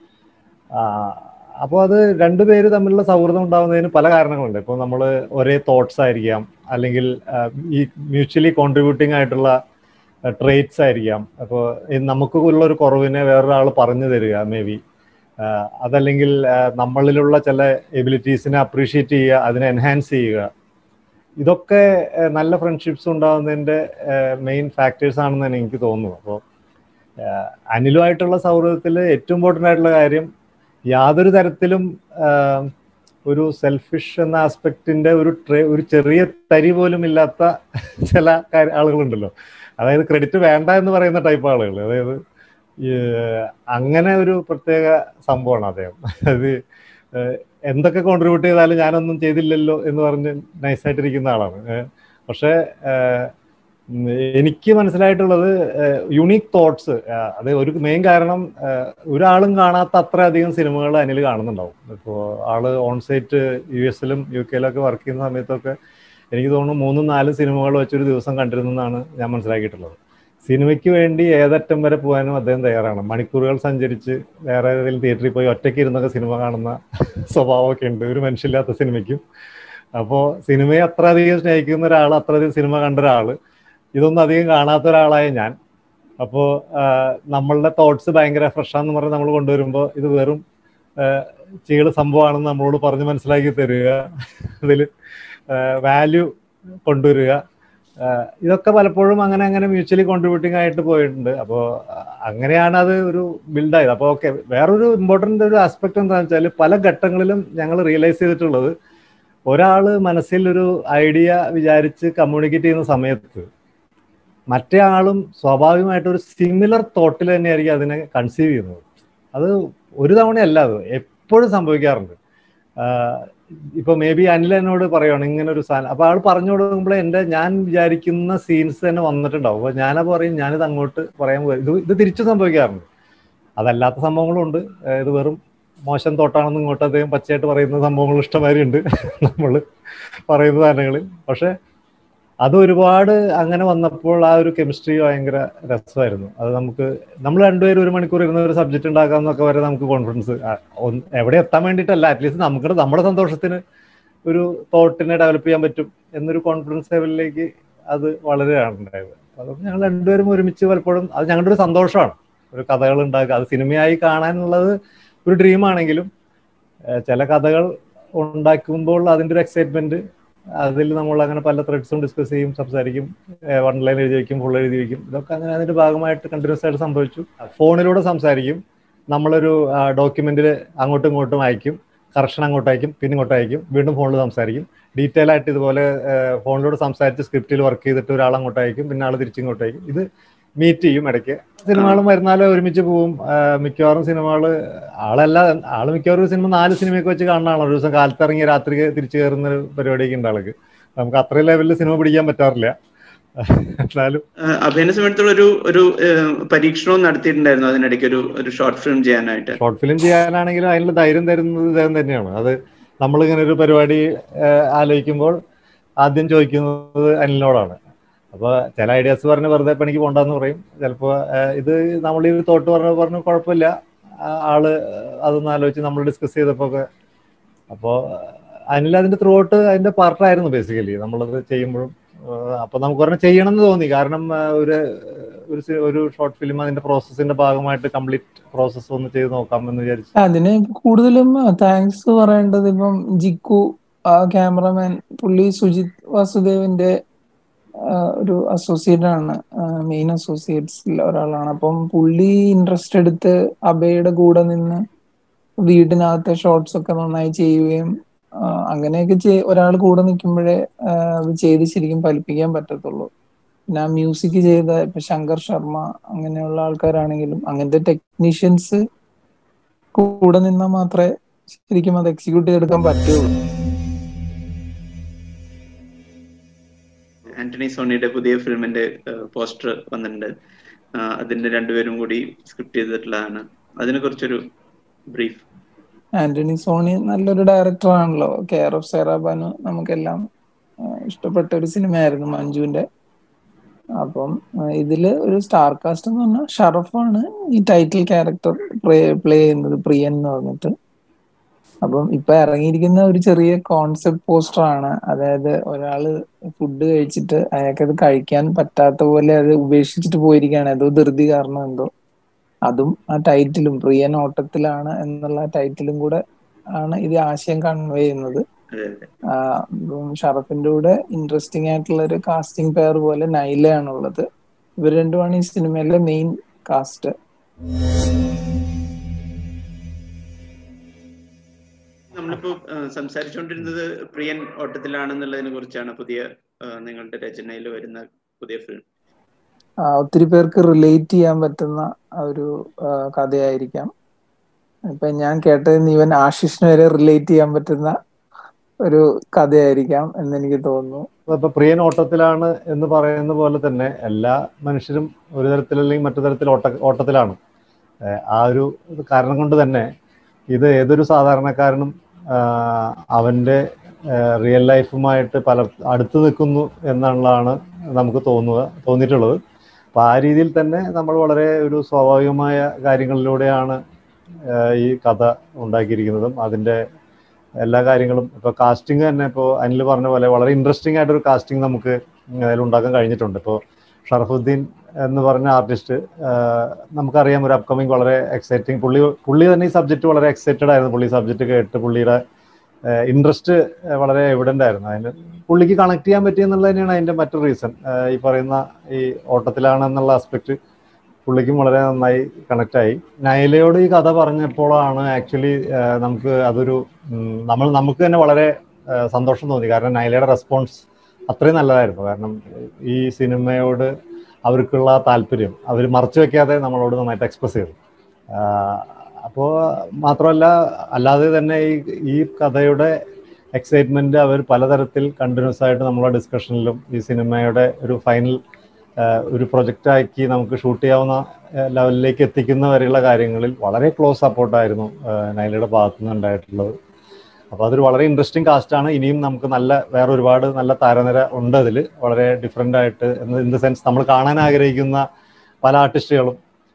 അപ്പോൾ അത് രണ്ടുപേര് തമ്മിലുള്ള സൗഹൃദം ഉണ്ടാകുന്നതിന് പല കാരണങ്ങളുണ്ട് ഇപ്പോൾ നമ്മൾ ഒരേ തോട്ട്സ് ആയിരിക്കാം അല്ലെങ്കിൽ ഈ മ്യൂച്വലി കോൺട്രിബ്യൂട്ടിംഗ് ആയിട്ടുള്ള ട്രേറ്റ്സ് ആയിരിക്കാം അപ്പോൾ നമുക്ക് ഉള്ള ഒരു കുറവിനെ വേറൊരാൾ പറഞ്ഞു തരിക മേ ബി അതല്ലെങ്കിൽ നമ്മളിലുള്ള ചില എബിലിറ്റീസിനെ അപ്രീഷിയേറ്റ് ചെയ്യുക അതിനെ എൻഹാൻസ് ചെയ്യുക ഇതൊക്കെ നല്ല ഫ്രണ്ട്ഷിപ്സ് ഉണ്ടാകുന്നതിൻ്റെ മെയിൻ ഫാക്ടേഴ്സ് ആണെന്ന് എനിക്ക് തോന്നുന്നു അപ്പോൾ അനിലുമായിട്ടുള്ള സൗഹൃദത്തിൽ ഏറ്റവും ഇമ്പോർട്ടൻ്റ് ആയിട്ടുള്ള കാര്യം യാതൊരു തരത്തിലും ഒരു സെൽഫിഷ് എന്ന ആസ്പെക്റ്റിന്റെ ഒരു ട്രേ ഒരു ചെറിയ തരി പോലും ഇല്ലാത്ത ചില ആളുകളുണ്ടല്ലോ അതായത് ക്രെഡിറ്റ് വേണ്ട എന്ന് പറയുന്ന ടൈപ്പ് ആളുകൾ അതായത് അങ്ങനെ ഒരു പ്രത്യേക സംഭവമാണ് അദ്ദേഹം അത് എന്തൊക്കെ കോൺട്രിബ്യൂട്ട് ചെയ്താലും ഞാനൊന്നും ചെയ്തില്ലല്ലോ എന്ന് പറഞ്ഞ് നൈസായിട്ടിരിക്കുന്ന ആളാണ് പക്ഷേ എനിക്ക് മനസ്സിലായിട്ടുള്ളത് യുണീക്ക് തോട്ട്സ് അത് ഒരു മെയിൻ കാരണം ഒരാളും കാണാത്ത അത്രയധികം സിനിമകൾ അനിൽ കാണുന്നുണ്ടാവും ഇപ്പോൾ ആള് ഓൺ സൈറ്റ് യു എസിലും യു കെയിലൊക്കെ വർക്ക് ചെയ്യുന്ന സമയത്തൊക്കെ എനിക്ക് തോന്നുന്നു മൂന്നും നാലും സിനിമകൾ വെച്ചൊരു ദിവസം കണ്ടിരുന്നെന്നാണ് ഞാൻ മനസ്സിലാക്കിയിട്ടുള്ളത് സിനിമയ്ക്ക് വേണ്ടി ഏതറ്റം വരെ പോകാനും അദ്ദേഹം തയ്യാറാണ് മണിക്കൂറുകൾ സഞ്ചരിച്ച് വേറെ ഏതെങ്കിലും തിയേറ്ററിൽ പോയി ഒറ്റയ്ക്ക് ഇരുന്നൊക്കെ സിനിമ കാണുന്ന സ്വഭാവമൊക്കെ ഉണ്ട് ഒരു മനുഷ്യമില്ലാത്ത സിനിമയ്ക്കും അപ്പോൾ സിനിമയെ അത്ര അധികം സ്നേഹിക്കുന്ന ഒരാൾ അത്രയധികം സിനിമ കണ്ട ഒരാൾ ഇതൊന്നും അധികം കാണാത്ത ഒരാളായ ഞാൻ അപ്പോൾ നമ്മളുടെ തോട്ട്സ് ഭയങ്കര ഫ്രഷാന്ന് പറഞ്ഞ് നമ്മൾ കൊണ്ടുവരുമ്പോൾ ഇത് വെറും ചീള് സംഭവമാണെന്ന് നമ്മളോട് പറഞ്ഞ് മനസ്സിലാക്കി തരിക അതിൽ വാല്യൂ കൊണ്ടുവരിക ഇതൊക്കെ പലപ്പോഴും അങ്ങനെ അങ്ങനെ മ്യൂച്വലി കോൺട്രിബ്യൂട്ടിംഗ് ആയിട്ട് പോയിട്ടുണ്ട് അപ്പോൾ അങ്ങനെയാണ് അത് ഒരു ബിൽഡായത് അപ്പോൾ ഓക്കെ വേറൊരു ഇമ്പോർട്ടൻ്റ് ഒരു ആസ്പെക്ട് എന്താണെന്ന് വെച്ചാൽ പല ഘട്ടങ്ങളിലും ഞങ്ങൾ റിയലൈസ് ചെയ്തിട്ടുള്ളത് ഒരാൾ മനസ്സിൽ ഒരു ഐഡിയ വിചാരിച്ച് കമ്മ്യൂണിക്കേറ്റ് ചെയ്യുന്ന സമയത്ത് മറ്റേ ആളും സ്വാഭാവികമായിട്ട് ഒരു സിമിലർ തോട്ടിൽ തന്നെയായിരിക്കും അതിനെ കൺസീവ് ചെയ്യുന്നത് അത് ഒരു തവണയല്ല അത് എപ്പോഴും സംഭവിക്കാറുണ്ട് ഇപ്പൊ മേ ബി അനിൽ എന്നോട് പറയുവാണ് ഇങ്ങനെ ഒരു സാധനം അപ്പൊ ആൾ പറഞ്ഞു കൊടുക്കുമ്പോൾ എന്റെ ഞാൻ വിചാരിക്കുന്ന സീൻസ് തന്നെ വന്നിട്ടുണ്ടാവും അപ്പൊ ഞാനപ്പോ പറയും ഞാനിത് അങ്ങോട്ട് പറയാൻ പോയി ഇത് ഇത് തിരിച്ചു സംഭവിക്കാറുണ്ട് അതല്ലാത്ത സംഭവങ്ങളും ഉണ്ട് ഇത് വെറും മോശം തോട്ടാണെന്ന് ഇങ്ങോട്ട് അദ്ദേഹം പച്ചയായിട്ട് പറയുന്ന സംഭവങ്ങൾ ഇഷ്ടമാതിരി ഉണ്ട് നമ്മൾ പറയുന്ന സാധനങ്ങളിൽ പക്ഷെ അത് ഒരുപാട് അങ്ങനെ വന്നപ്പോൾ ആ ഒരു കെമിസ്ട്രി ഭയങ്കര രസമായിരുന്നു അത് നമുക്ക് നമ്മൾ രണ്ടുപേരും ഒരു മണിക്കൂർ ഇരുന്ന ഒരു സബ്ജക്ട് ഉണ്ടാക്കാമെന്നൊക്കെ വരെ നമുക്ക് കോൺഫിഡൻസ് എവിടെ എത്താൻ വേണ്ടിയിട്ടല്ല അറ്റ്ലീസ്റ്റ് നമുക്ക് നമ്മുടെ സന്തോഷത്തിന് ഒരു തോട്ടിനെ ഡെവലപ്പ് ചെയ്യാൻ പറ്റും എന്നൊരു കോൺഫിഡൻസ് ലെവലിലേക്ക് അത് വളരെയാണ് ഉണ്ടായത് അതുകൊണ്ട് ഞങ്ങൾ രണ്ടുപേരും ഒരുമിച്ച് പലപ്പോഴും അത് ഞങ്ങളുടെ ഒരു സന്തോഷമാണ് ഒരു കഥകൾ ഉണ്ടാക്കുക അത് സിനിമയായി കാണാനുള്ളത് ഒരു ഡ്രീം ആണെങ്കിലും ചില കഥകൾ ഉണ്ടാക്കുമ്പോൾ അതിൻ്റെ ഒരു എക്സൈറ്റ്മെന്റ് അതിൽ നമ്മൾ അങ്ങനെ പല ത്രെഡ്സും ഡിസ്കസ് ചെയ്യും സംസാരിക്കും വൺ ലൈൻ എഴുതി വയ്ക്കും ഫുൾ എഴുതി വയ്ക്കും ഇതൊക്കെ അങ്ങനെ അതിന്റെ ഭാഗമായിട്ട് കണ്ടിന്യൂസ് ആയിട്ട് സംഭവിച്ചു ഫോണിലൂടെ സംസാരിക്കും നമ്മളൊരു ഡോക്യുമെന്റിൽ അങ്ങോട്ടും ഇങ്ങോട്ടും അയക്കും കറക്ഷൻ അങ്ങോട്ട് അയക്കും പിന്നെ ഇങ്ങോട്ട് അയക്കും വീണ്ടും ഫോണിൽ സംസാരിക്കും ഡീറ്റെയിൽ ആയിട്ട് ഇതുപോലെ ഫോണിലൂടെ സംസാരിച്ച് സ്ക്രിപ്റ്റിൽ വർക്ക് ചെയ്തിട്ട് ഒരാൾ അങ്ങോട്ട് അയക്കും പിന്നെ ആൾ തിരിച്ചിങ്ങോട്ട് അയക്കും ഇത് മീറ്റ് ചെയ്യും ഇടയ്ക്ക് സിനിമകളും വരുന്നാലും ഒരുമിച്ച് പോവും മിക്കവാറും സിനിമകൾ ആളല്ല ആള് മിക്കവാറും സിനിമ നാല് സിനിമയൊക്കെ വെച്ച് കാണുന്നതാണ് ഒരു ദിവസം കാലത്തിറങ്ങി രാത്രി തിരിച്ചു കയറുന്ന ഒരു പരിപാടിയൊക്കെ ഉണ്ട് ആൾക്ക് നമുക്ക് അത്രയും ലെവലിൽ സിനിമ പിടിക്കാൻ പറ്റാറില്ല എന്നാലും അഭിനയ സമയത്തുള്ള ഒരു ഒരു പരീക്ഷണവും നടത്തിയിട്ടുണ്ടായിരുന്നു അതിനിടയ്ക്ക് ഒരു ഒരു ഷോർട്ട് ഫിലിം ചെയ്യാനായിട്ട് ഷോർട്ട് ഫിലിം ചെയ്യാനാണെങ്കിലും അതിനുള്ള ധൈര്യം തരുന്നത് ഇദ്ദേഹം തന്നെയാണ് അത് നമ്മളിങ്ങനെ ഒരു പരിപാടി ആലോചിക്കുമ്പോൾ ആദ്യം ചോദിക്കുന്നത് അനിലിനോടാണ് അപ്പോൾ ചില ഐഡിയാസ് പറഞ്ഞ് വെറുതെ പണിക്ക് പോണ്ടെന്ന് പറയും ചിലപ്പോൾ ഇത് നമ്മൾ ഈ തോട്ട് പറഞ്ഞ പറഞ്ഞു കുഴപ്പമില്ല ആള് അതൊന്ന് ആലോചിച്ച് നമ്മൾ ഡിസ്കസ് ചെയ്തപ്പോൾ ഒക്കെ അപ്പോൾ അനിൽ അതിന്റെ ത്രൂ ഔട്ട് അതിന്റെ പാർട്ടായിരുന്നു ബേസിക്കലി നമ്മളത് ചെയ്യുമ്പോഴും അപ്പൊ നമുക്ക് പറഞ്ഞ ചെയ്യണം എന്ന് തോന്നി കാരണം ഒരു ഒരു ഷോർട്ട് ഫിലിം അതിന്റെ പ്രോസസ്സിന്റെ ഭാഗമായിട്ട് കംപ്ലീറ്റ് പ്രോസസ്സ് ഒന്ന് ചെയ്ത് നോക്കാം എന്ന് വിചാരിച്ചു അതിന് കൂടുതലും താങ്ക്സ് പറയേണ്ടത് ഇപ്പം ജിക്കു ആ ക്യാമറമാൻ പുള്ളി സുജിത് വാസുദേവിന്റെ ഒരു അസോസിയേറ്റ് ആണ് മെയിൻ അസോസിയേറ്റ്സിൽ ഒരാളാണ് അപ്പം പുള്ളി ഇൻട്രസ്റ്റ് എടുത്ത് അബയുടെ കൂടെ നിന്ന് വീടിനകത്തെ ഷോർട്സ് ഒക്കെ നന്നായി ചെയ്യുകയും അങ്ങനെയൊക്കെ ചെയ് ഒരാൾ കൂടെ നിൽക്കുമ്പോഴേ അത് ചെയ്ത് ശരിക്കും ഫലിപ്പിക്കാൻ പറ്റത്തുള്ളൂ പിന്നെ ആ മ്യൂസിക് ചെയ്ത ഇപ്പൊ ശങ്കർ ശർമ്മ അങ്ങനെയുള്ള ആൾക്കാരാണെങ്കിലും അങ്ങനത്തെ ടെക്നീഷ്യൻസ് കൂടെ നിന്നാൽ മാത്രമേ ശരിക്കും അത് എക്സിക്യൂട്ട് ചെയ്തെടുക്കാൻ പറ്റുള്ളൂ ആന്റണി സോണിയുടെ പുതിയ ഫിലിമിന്റെ പോസ്റ്റർ വന്നിട്ടുണ്ട് അതിന്റെ രണ്ടുപേരും കൂടി സ്ക്രിപ്റ്റ് ചെയ്തിട്ടുള്ളതാണ് അതിനെ കുറിച്ചൊരു ബ്രീഫ് ആന്റണി സോണി നല്ലൊരു ഡയറക്ടർ ആണല്ലോ കെയർ ഓഫ് സേറാബാനു നമുക്കെല്ലാം ഇഷ്ടപ്പെട്ട ഒരു സിനിമയായിരുന്നു മഞ്ജുവിന്റെ അപ്പം ഇതില് ഒരു സ്റ്റാർ കാസ്റ്റ് എന്ന് പറഞ്ഞാൽ ഷറഫാണ് ഈ ടൈറ്റിൽ ക്യാരക്ടർ പ്ലേ ചെയ്യുന്നത് പ്രിയൻ എന്ന് പറഞ്ഞിട്ട് അപ്പം ഇപ്പൊ ഇറങ്ങിയിരിക്കുന്ന ഒരു ചെറിയ കോൺസെപ്റ്റ് പോസ്റ്റർ ആണ് അതായത് ഒരാള് ഫുഡ് കഴിച്ചിട്ട് അയാൾക്കത് കഴിക്കാൻ പറ്റാത്ത പോലെ അത് ഉപേക്ഷിച്ചിട്ട് പോയിരിക്കുകയാണ് ഏതോ ധൃതി കാരണം എന്തോ അതും ആ ടൈറ്റിലും പ്രിയൻ ഓട്ടത്തിലാണ് എന്നുള്ള ടൈറ്റിലും കൂടെ ആണ് ഇത് ആശയം കൺവേ ചെയ്യുന്നത് ഷറഫിന്റെ കൂടെ ഇൻട്രസ്റ്റിംഗ് ആയിട്ടുള്ള ഒരു കാസ്റ്റിംഗ് പെയർ പോലെ നൈലയാണുള്ളത് ഇവർ രണ്ടുമാണ് ഈ സിനിമയിലെ മെയിൻ കാസ്റ്റ് നമ്മളിപ്പോ സംസാരിച്ചുകൊണ്ടിരുന്നത് പ്രിയൻ ഓട്ടത്തിലാണെന്നുള്ളതിനെ കുറിച്ചാണ് പുതിയ നിങ്ങളുടെ രചനയിൽ വരുന്ന പുതിയ ഫിലിം ഒത്തിരി പേർക്ക് റിലേറ്റ് ചെയ്യാൻ പറ്റുന്ന ഒരു കഥയായിരിക്കാം ഇപ്പൊ ഞാൻ കേട്ടതിന് ഇവൻ ആശിഷിന് വരെ റിലേറ്റ് ചെയ്യാൻ പറ്റുന്ന ഒരു കഥയായിരിക്കാം എന്ന് എനിക്ക് തോന്നുന്നു ഇപ്പൊ പ്രിയൻ ഓട്ടത്തിലാണ് എന്ന് പറയുന്ന പോലെ തന്നെ എല്ലാ മനുഷ്യരും ഒരു തരത്തിൽ അല്ലെങ്കിൽ മറ്റു തരത്തിൽ ഓട്ട ഓട്ടത്തിലാണ് ആ ഒരു കാരണം കൊണ്ട് തന്നെ ഇത് ഏതൊരു സാധാരണക്കാരനും അവൻ്റെ റിയൽ ലൈഫുമായിട്ട് പല അടുത്ത് നിൽക്കുന്നു എന്നുള്ളതാണ് നമുക്ക് തോന്നുക തോന്നിയിട്ടുള്ളത് അപ്പോൾ ആ രീതിയിൽ തന്നെ നമ്മൾ വളരെ ഒരു സ്വാഭാവികമായ കാര്യങ്ങളിലൂടെയാണ് ഈ കഥ ഉണ്ടാക്കിയിരിക്കുന്നതും അതിൻ്റെ എല്ലാ കാര്യങ്ങളും ഇപ്പോൾ കാസ്റ്റിംഗ് തന്നെ ഇപ്പോൾ അനിൽ പറഞ്ഞ പോലെ വളരെ ഇൻട്രസ്റ്റിംഗ് ആയിട്ടൊരു കാസ്റ്റിംഗ് നമുക്ക് അതിൽ ഉണ്ടാക്കാൻ കഴിഞ്ഞിട്ടുണ്ട് ഇപ്പോൾ ഷറഫുദ്ദീൻ എന്ന് പറഞ്ഞ ആർട്ടിസ്റ്റ് നമുക്കറിയാം ഒരു അപ്കമിങ് വളരെ എക്സൈറ്റിംഗ് പുള്ളി പുള്ളി തന്നെ ഈ സബ്ജക്റ്റ് വളരെ എക്സൈറ്റഡ് ആയിരുന്നു പുള്ളി സബ്ജക്റ്റ് കേട്ട് പുള്ളിയുടെ ഇൻട്രസ്റ്റ് വളരെ എവിഡൻ്റ് ആയിരുന്നു അതിന് പുള്ളിക്ക് കണക്ട് ചെയ്യാൻ പറ്റിയെന്നുള്ളത് തന്നെയാണ് അതിൻ്റെ മറ്റൊരു റീസൺ ഈ പറയുന്ന ഈ ഓട്ടത്തിലാണെന്നുള്ള ആസ്പെക്ട് പുള്ളിക്കും വളരെ നന്നായി കണക്ട് ആയി നൈലയോട് ഈ കഥ പറഞ്ഞപ്പോഴാണ് ആക്ച്വലി നമുക്ക് അതൊരു നമ്മൾ നമുക്ക് തന്നെ വളരെ സന്തോഷം തോന്നി കാരണം നൈലയുടെ റെസ്പോൺസ് അത്രയും നല്ലതായിരുന്നു കാരണം ഈ സിനിമയോട് അവർക്കുള്ള താല്പര്യം അവർ മറച്ചു വെക്കാതെ നമ്മളോട് നന്നായിട്ട് എക്സ്പ്രസ് ചെയ്തു അപ്പോൾ മാത്രമല്ല അല്ലാതെ തന്നെ ഈ ഈ കഥയുടെ എക്സൈറ്റ്മെന്റ് അവർ പലതരത്തിൽ കണ്ടിന്യൂസ് ആയിട്ട് നമ്മളെ ഡിസ്കഷനിലും ഈ സിനിമയുടെ ഒരു ഫൈനൽ ഒരു പ്രൊജക്റ്റാക്കി നമുക്ക് ഷൂട്ട് ചെയ്യാവുന്ന ലെവലിലേക്ക് എത്തിക്കുന്ന വരെയുള്ള കാര്യങ്ങളിൽ വളരെ ക്ലോസ് സപ്പോർട്ടായിരുന്നു നൈലയുടെ ഭാഗത്തു നിന്ന് ഉണ്ടായിട്ടുള്ളത് അപ്പോൾ അതൊരു വളരെ ഇൻട്രസ്റ്റിംഗ് കാസ്റ്റാണ് ഇനിയും നമുക്ക് നല്ല വേറെ ഒരുപാട് നല്ല താരനിര ഉണ്ട് അതിൽ വളരെ ഡിഫറെൻ്റ് ആയിട്ട് ഇൻ ദ സെൻസ് നമ്മൾ കാണാൻ ആഗ്രഹിക്കുന്ന പല ആർട്ടിസ്റ്റുകളും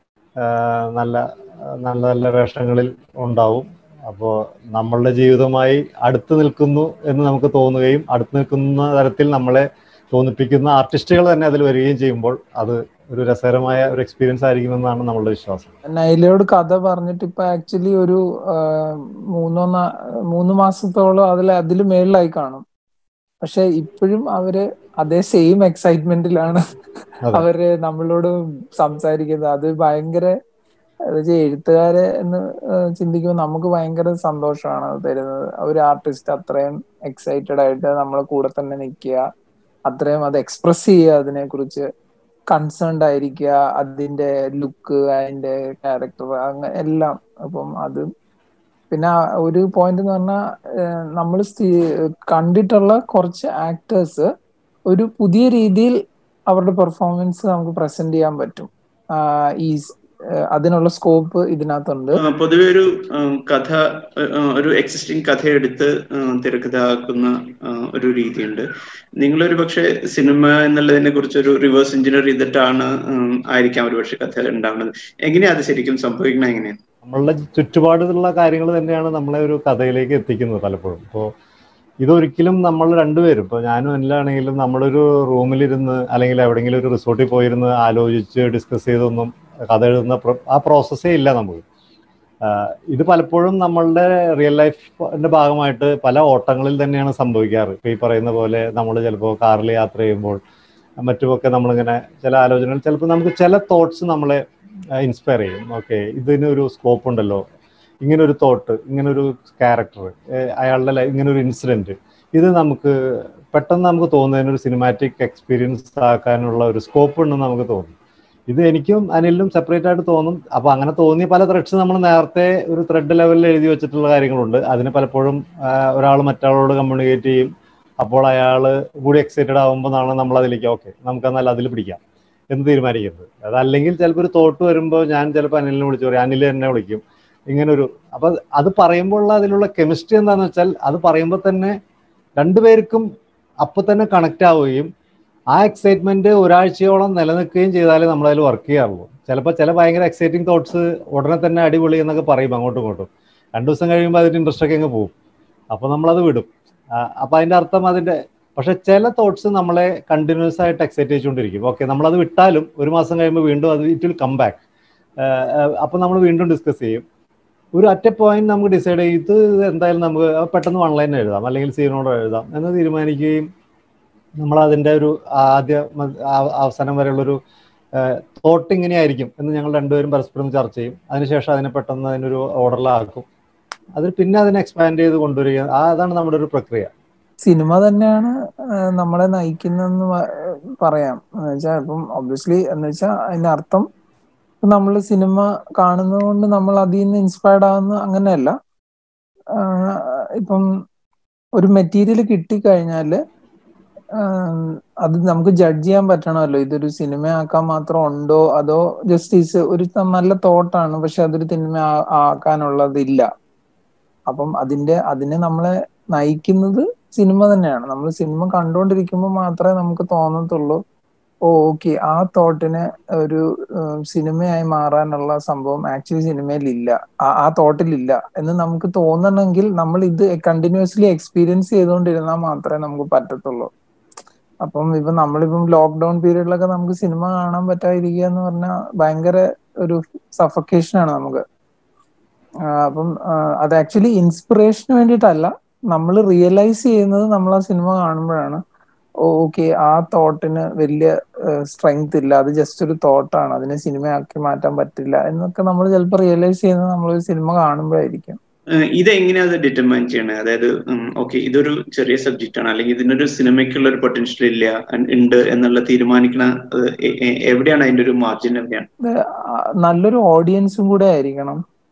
നല്ല നല്ല നല്ല വേഷങ്ങളിൽ ഉണ്ടാവും അപ്പോൾ നമ്മളുടെ ജീവിതവുമായി അടുത്ത് നിൽക്കുന്നു എന്ന് നമുക്ക് തോന്നുകയും അടുത്ത് നിൽക്കുന്ന തരത്തിൽ നമ്മളെ തോന്നിപ്പിക്കുന്ന ആർട്ടിസ്റ്റുകൾ തന്നെ അതിൽ വരികയും ചെയ്യുമ്പോൾ അത് ഒരു രസകരമായ ഒരു എക്സ്പീരിയൻസ് ആയിരിക്കുമെന്നാണ് നമ്മളുടെ വിശ്വാസം നൈലയോട് കഥ പറഞ്ഞിട്ട് ഇപ്പൊ ആക്ച്വലി ഒരു മൂന്നോ മൂന്ന് മാസത്തോളം അതിൽ അതിൽ മേളിലായി കാണും പക്ഷെ ഇപ്പോഴും അവര് അതേ സെയിം എക്സൈറ്റ്മെന്റിലാണ് അവര് നമ്മളോട് സംസാരിക്കുന്നത് അത് ഭയങ്കര എഴുത്തുകാരെ എന്ന് ചിന്തിക്കുമ്പോൾ നമുക്ക് ഭയങ്കര സന്തോഷമാണ് അത് തരുന്നത് ഒരു ആർട്ടിസ്റ്റ് അത്രയും എക്സൈറ്റഡ് ആയിട്ട് നമ്മളെ കൂടെ തന്നെ നിൽക്കുക അത്രയും അത് എക്സ്പ്രസ് ചെയ്യുക അതിനെ കുറിച്ച് കൺസേൺഡ് ആയിരിക്കുക അതിന്റെ ലുക്ക് അതിന്റെ ക്യാരക്ടർ അങ്ങനെ എല്ലാം അപ്പം അത് പിന്നെ ഒരു പോയിന്റ് എന്ന് പറഞ്ഞാൽ നമ്മൾ കണ്ടിട്ടുള്ള കുറച്ച് ആക്ടേഴ്സ് ഒരു പുതിയ രീതിയിൽ അവരുടെ പെർഫോമൻസ് നമുക്ക് പ്രസന്റ് ചെയ്യാൻ പറ്റും ഈ അതിനുള്ള സ്കോപ്പ് ഇതിനകത്തുണ്ട് പൊതുവെ ഒരു കഥ ഒരു എക്സിസ്റ്റിംഗ് കഥ എടുത്ത് തിരക്കഥ ആക്കുന്ന ഒരു രീതിയുണ്ട് നിങ്ങളൊരു പക്ഷെ സിനിമ എന്നുള്ളതിനെ കുറിച്ച് ഒരു റിവേഴ്സ് എഞ്ചിനീയർ ചെയ്തിട്ടാണ് ആയിരിക്കാം ഒരു പക്ഷെ കഥ ഉണ്ടാവുന്നത് എങ്ങനെയാ അത് ശരിക്കും സംഭവിക്കണം എങ്ങനെയാണ് നമ്മളുടെ ചുറ്റുപാടിലുള്ള കാര്യങ്ങൾ തന്നെയാണ് നമ്മളെ ഒരു കഥയിലേക്ക് എത്തിക്കുന്നത് പലപ്പോഴും ഇപ്പോൾ ഇതൊരിക്കലും നമ്മൾ രണ്ടുപേരും ഇപ്പോൾ ഞാനും എല്ലാണെങ്കിലും നമ്മളൊരു റൂമിലിരുന്ന് അല്ലെങ്കിൽ എവിടെയെങ്കിലും ഒരു റിസോർട്ടിൽ പോയിരുന്ന് ആലോചിച്ച് ഡിസ്കസ് ചെയ്തൊന്നും കഥ എഴുതുന്ന ആ പ്രോസസ്സേ ഇല്ല നമുക്ക് ഇത് പലപ്പോഴും നമ്മളുടെ റിയൽ ലൈഫിന്റെ ഭാഗമായിട്ട് പല ഓട്ടങ്ങളിൽ തന്നെയാണ് സംഭവിക്കാറ് ഇപ്പൊ ഈ പറയുന്ന പോലെ നമ്മൾ ചിലപ്പോൾ കാറിൽ യാത്ര ചെയ്യുമ്പോൾ മറ്റുമൊക്കെ നമ്മളിങ്ങനെ ചില ആലോചനകൾ ചിലപ്പോൾ നമുക്ക് ചില തോട്ട്സ് നമ്മളെ ഇൻസ്പയർ ചെയ്യും ഓക്കെ ഇതിനൊരു സ്കോപ്പ് ഉണ്ടല്ലോ ഇങ്ങനെ ഒരു തോട്ട് ഇങ്ങനെ ഒരു ക്യാരക്ടർ അയാളുടെ ലൈഫ് ഇങ്ങനെ ഒരു ഇൻസിഡന്റ് ഇത് നമുക്ക് പെട്ടെന്ന് നമുക്ക് തോന്നുന്നതിന് ഒരു സിനിമാറ്റിക് എക്സ്പീരിയൻസ് ആക്കാനുള്ള ഒരു സ്കോപ്പ് ഉണ്ടെന്ന് നമുക്ക് തോന്നും ഇത് എനിക്കും അനിലിനും സെപ്പറേറ്റ് ആയിട്ട് തോന്നും അപ്പൊ അങ്ങനെ തോന്നിയ പല ത്രെഡ്സ് നമ്മൾ നേരത്തെ ഒരു ത്രെഡ് ലെവലിൽ എഴുതി വെച്ചിട്ടുള്ള കാര്യങ്ങളുണ്ട് അതിന് പലപ്പോഴും ഒരാൾ മറ്റൊരാളോട് കമ്മ്യൂണിക്കേറ്റ് ചെയ്യും അപ്പോൾ അയാൾ കൂടി എക്സൈറ്റഡ് ആകുമ്പോൾ നമ്മൾ അതിലേക്ക് ഓക്കെ നമുക്ക് എന്നാൽ അതിൽ പിടിക്കാം എന്ന് തീരുമാനിക്കുന്നത് അതല്ലെങ്കിൽ ചിലപ്പോൾ ഒരു തോട്ട് വരുമ്പോൾ ഞാൻ ചിലപ്പോൾ അനിലിനെ വിളിച്ചു പറയും അനിൽ എന്നെ വിളിക്കും ഇങ്ങനെ ഒരു അപ്പൊ അത് പറയുമ്പോൾ അതിലുള്ള കെമിസ്ട്രി എന്താന്ന് വെച്ചാൽ അത് പറയുമ്പോൾ തന്നെ രണ്ടുപേർക്കും അപ്പൊ തന്നെ കണക്ട് ആവുകയും ആ എക്സൈറ്റ്മെന്റ് ഒരാഴ്ചയോളം നിലനിൽക്കുകയും ചെയ്താലേ നമ്മൾ അതിൽ വർക്ക് ചെയ്യാറുള്ളൂ ചിലപ്പോൾ ചില ഭയങ്കര എക്സൈറ്റിംഗ് തോട്ട്സ് ഉടനെ തന്നെ അടിപൊളി എന്നൊക്കെ പറയും അങ്ങോട്ടും ഇങ്ങോട്ടും രണ്ടു ദിവസം കഴിയുമ്പോൾ അതിന്റെ ഇൻട്രസ്റ്റ് ഒക്കെ അങ്ങ് പോകും അപ്പോൾ നമ്മളത് വിടും അപ്പൊ അതിന്റെ അർത്ഥം അതിന്റെ പക്ഷെ ചില തോട്ട്സ് നമ്മളെ കണ്ടിന്യൂസ് ആയിട്ട് എക്സൈറ്റ് ചെയ്തുകൊണ്ടിരിക്കും ഓക്കെ നമ്മളത് വിട്ടാലും ഒരു മാസം കഴിയുമ്പോൾ വീണ്ടും അത് ഇറ്റ് വിൽ കം ബാക്ക് അപ്പൊ നമ്മൾ വീണ്ടും ഡിസ്കസ് ചെയ്യും ഒരു അറ്റ പോയിന്റ് നമുക്ക് ഡിസൈഡ് ചെയ്യും ഇത് എന്തായാലും നമുക്ക് പെട്ടെന്ന് വൺ ലൈൻ എഴുതാം അല്ലെങ്കിൽ സീനോട് എഴുതാം എന്ന് തീരുമാനിക്കുകയും നമ്മൾ അതിന്റെ ഒരു ആദ്യ അവസാനം വരെയുള്ളൊരു തോട്ട് ഇങ്ങനെയായിരിക്കും എന്ന് ഞങ്ങൾ രണ്ടുപേരും പരസ്പരം ചർച്ച ചെയ്യും അതിനുശേഷം അതിനെ പെട്ടെന്ന് അതിനൊരു ഓർഡറിലാക്കും അതിൽ പിന്നെ അതിനെ എക്സ്പാൻഡ് ചെയ്ത് കൊണ്ടുവരിക അതാണ് നമ്മുടെ ഒരു പ്രക്രിയ സിനിമ തന്നെയാണ് നമ്മളെ നയിക്കുന്നതെന്ന് പറയാം എന്ന് വെച്ചാൽ ഇപ്പം ഒബ്വിയസ്ലി എന്ന് വെച്ചാൽ അതിന്റെ അർത്ഥം നമ്മൾ സിനിമ കാണുന്നത് കൊണ്ട് നമ്മൾ അതിൽ നിന്ന് ഇൻസ്പയർഡ് ആവുന്ന അങ്ങനെയല്ല ഇപ്പം ഒരു മെറ്റീരിയൽ കിട്ടിക്കഴിഞ്ഞാല് അത് നമുക്ക് ജഡ്ജ് ചെയ്യാൻ പറ്റണമല്ലോ ഇതൊരു സിനിമയാക്കാൻ മാത്രം ഉണ്ടോ അതോ ജസ്റ്റിസ് ഒരു നല്ല തോട്ടാണ് പക്ഷെ അതൊരു സിനിമ ആക്കാനുള്ളതില്ല അപ്പം അതിന്റെ അതിനെ നമ്മളെ നയിക്കുന്നത് സിനിമ തന്നെയാണ് നമ്മൾ സിനിമ കണ്ടുകൊണ്ടിരിക്കുമ്പോൾ മാത്രമേ നമുക്ക് തോന്നത്തുള്ളൂ ഓ ഓക്കെ ആ തോട്ടിന് ഒരു സിനിമയായി മാറാനുള്ള സംഭവം ആക്ച്വലി സിനിമയിൽ ഇല്ല ആ തോട്ടിലില്ല എന്ന് നമുക്ക് തോന്നണമെങ്കിൽ നമ്മൾ ഇത് കണ്ടിന്യൂസ്ലി എക്സ്പീരിയൻസ് ചെയ്തുകൊണ്ടിരുന്നാൽ മാത്രമേ നമുക്ക് പറ്റത്തുള്ളൂ അപ്പം ഇപ്പൊ നമ്മളിപ്പം ലോക്ക്ഡൌൺ പീരീഡിലൊക്കെ നമുക്ക് സിനിമ കാണാൻ പറ്റാതിരിക്കുക എന്ന് പറഞ്ഞാൽ ഭയങ്കര ഒരു സഫക്കേഷൻ ആണ് നമുക്ക് അപ്പം അത് ആക്ച്വലി ഇൻസ്പിറേഷന് വേണ്ടിയിട്ടല്ല നമ്മൾ റിയലൈസ് ചെയ്യുന്നത് നമ്മൾ ആ സിനിമ കാണുമ്പോഴാണ് ഓക്കെ ആ തോട്ടിന് വലിയ സ്ട്രെങ്ത് ഇല്ല അത് ജസ്റ്റ് ഒരു തോട്ടാണ് അതിനെ സിനിമയാക്കി മാറ്റാൻ പറ്റില്ല എന്നൊക്കെ നമ്മൾ ചിലപ്പോൾ റിയലൈസ് ചെയ്യുന്നത് നമ്മൾ ഒരു സിനിമ കാണുമ്പോഴായിരിക്കും ഇതെങ്ങനെയാ അത് ഡിറ്റർമൈൻ ചെയ്യണത് അതായത് ഓക്കെ ഇതൊരു ചെറിയ സബ്ജക്റ്റ് ആണ് അല്ലെങ്കിൽ ഇതിനൊരു സിനിമയ്ക്കുള്ള ഒരു പൊട്ടൻഷ്യൽ ഇല്ല ഉണ്ട് എന്നുള്ള തീരുമാനിക്കണ എവിടെയാണ് അതിന്റെ ഒരു മാർജിൻ എവിടെയാണ് നല്ലൊരു ഓഡിയൻസും കൂടെ ആയിരിക്കണം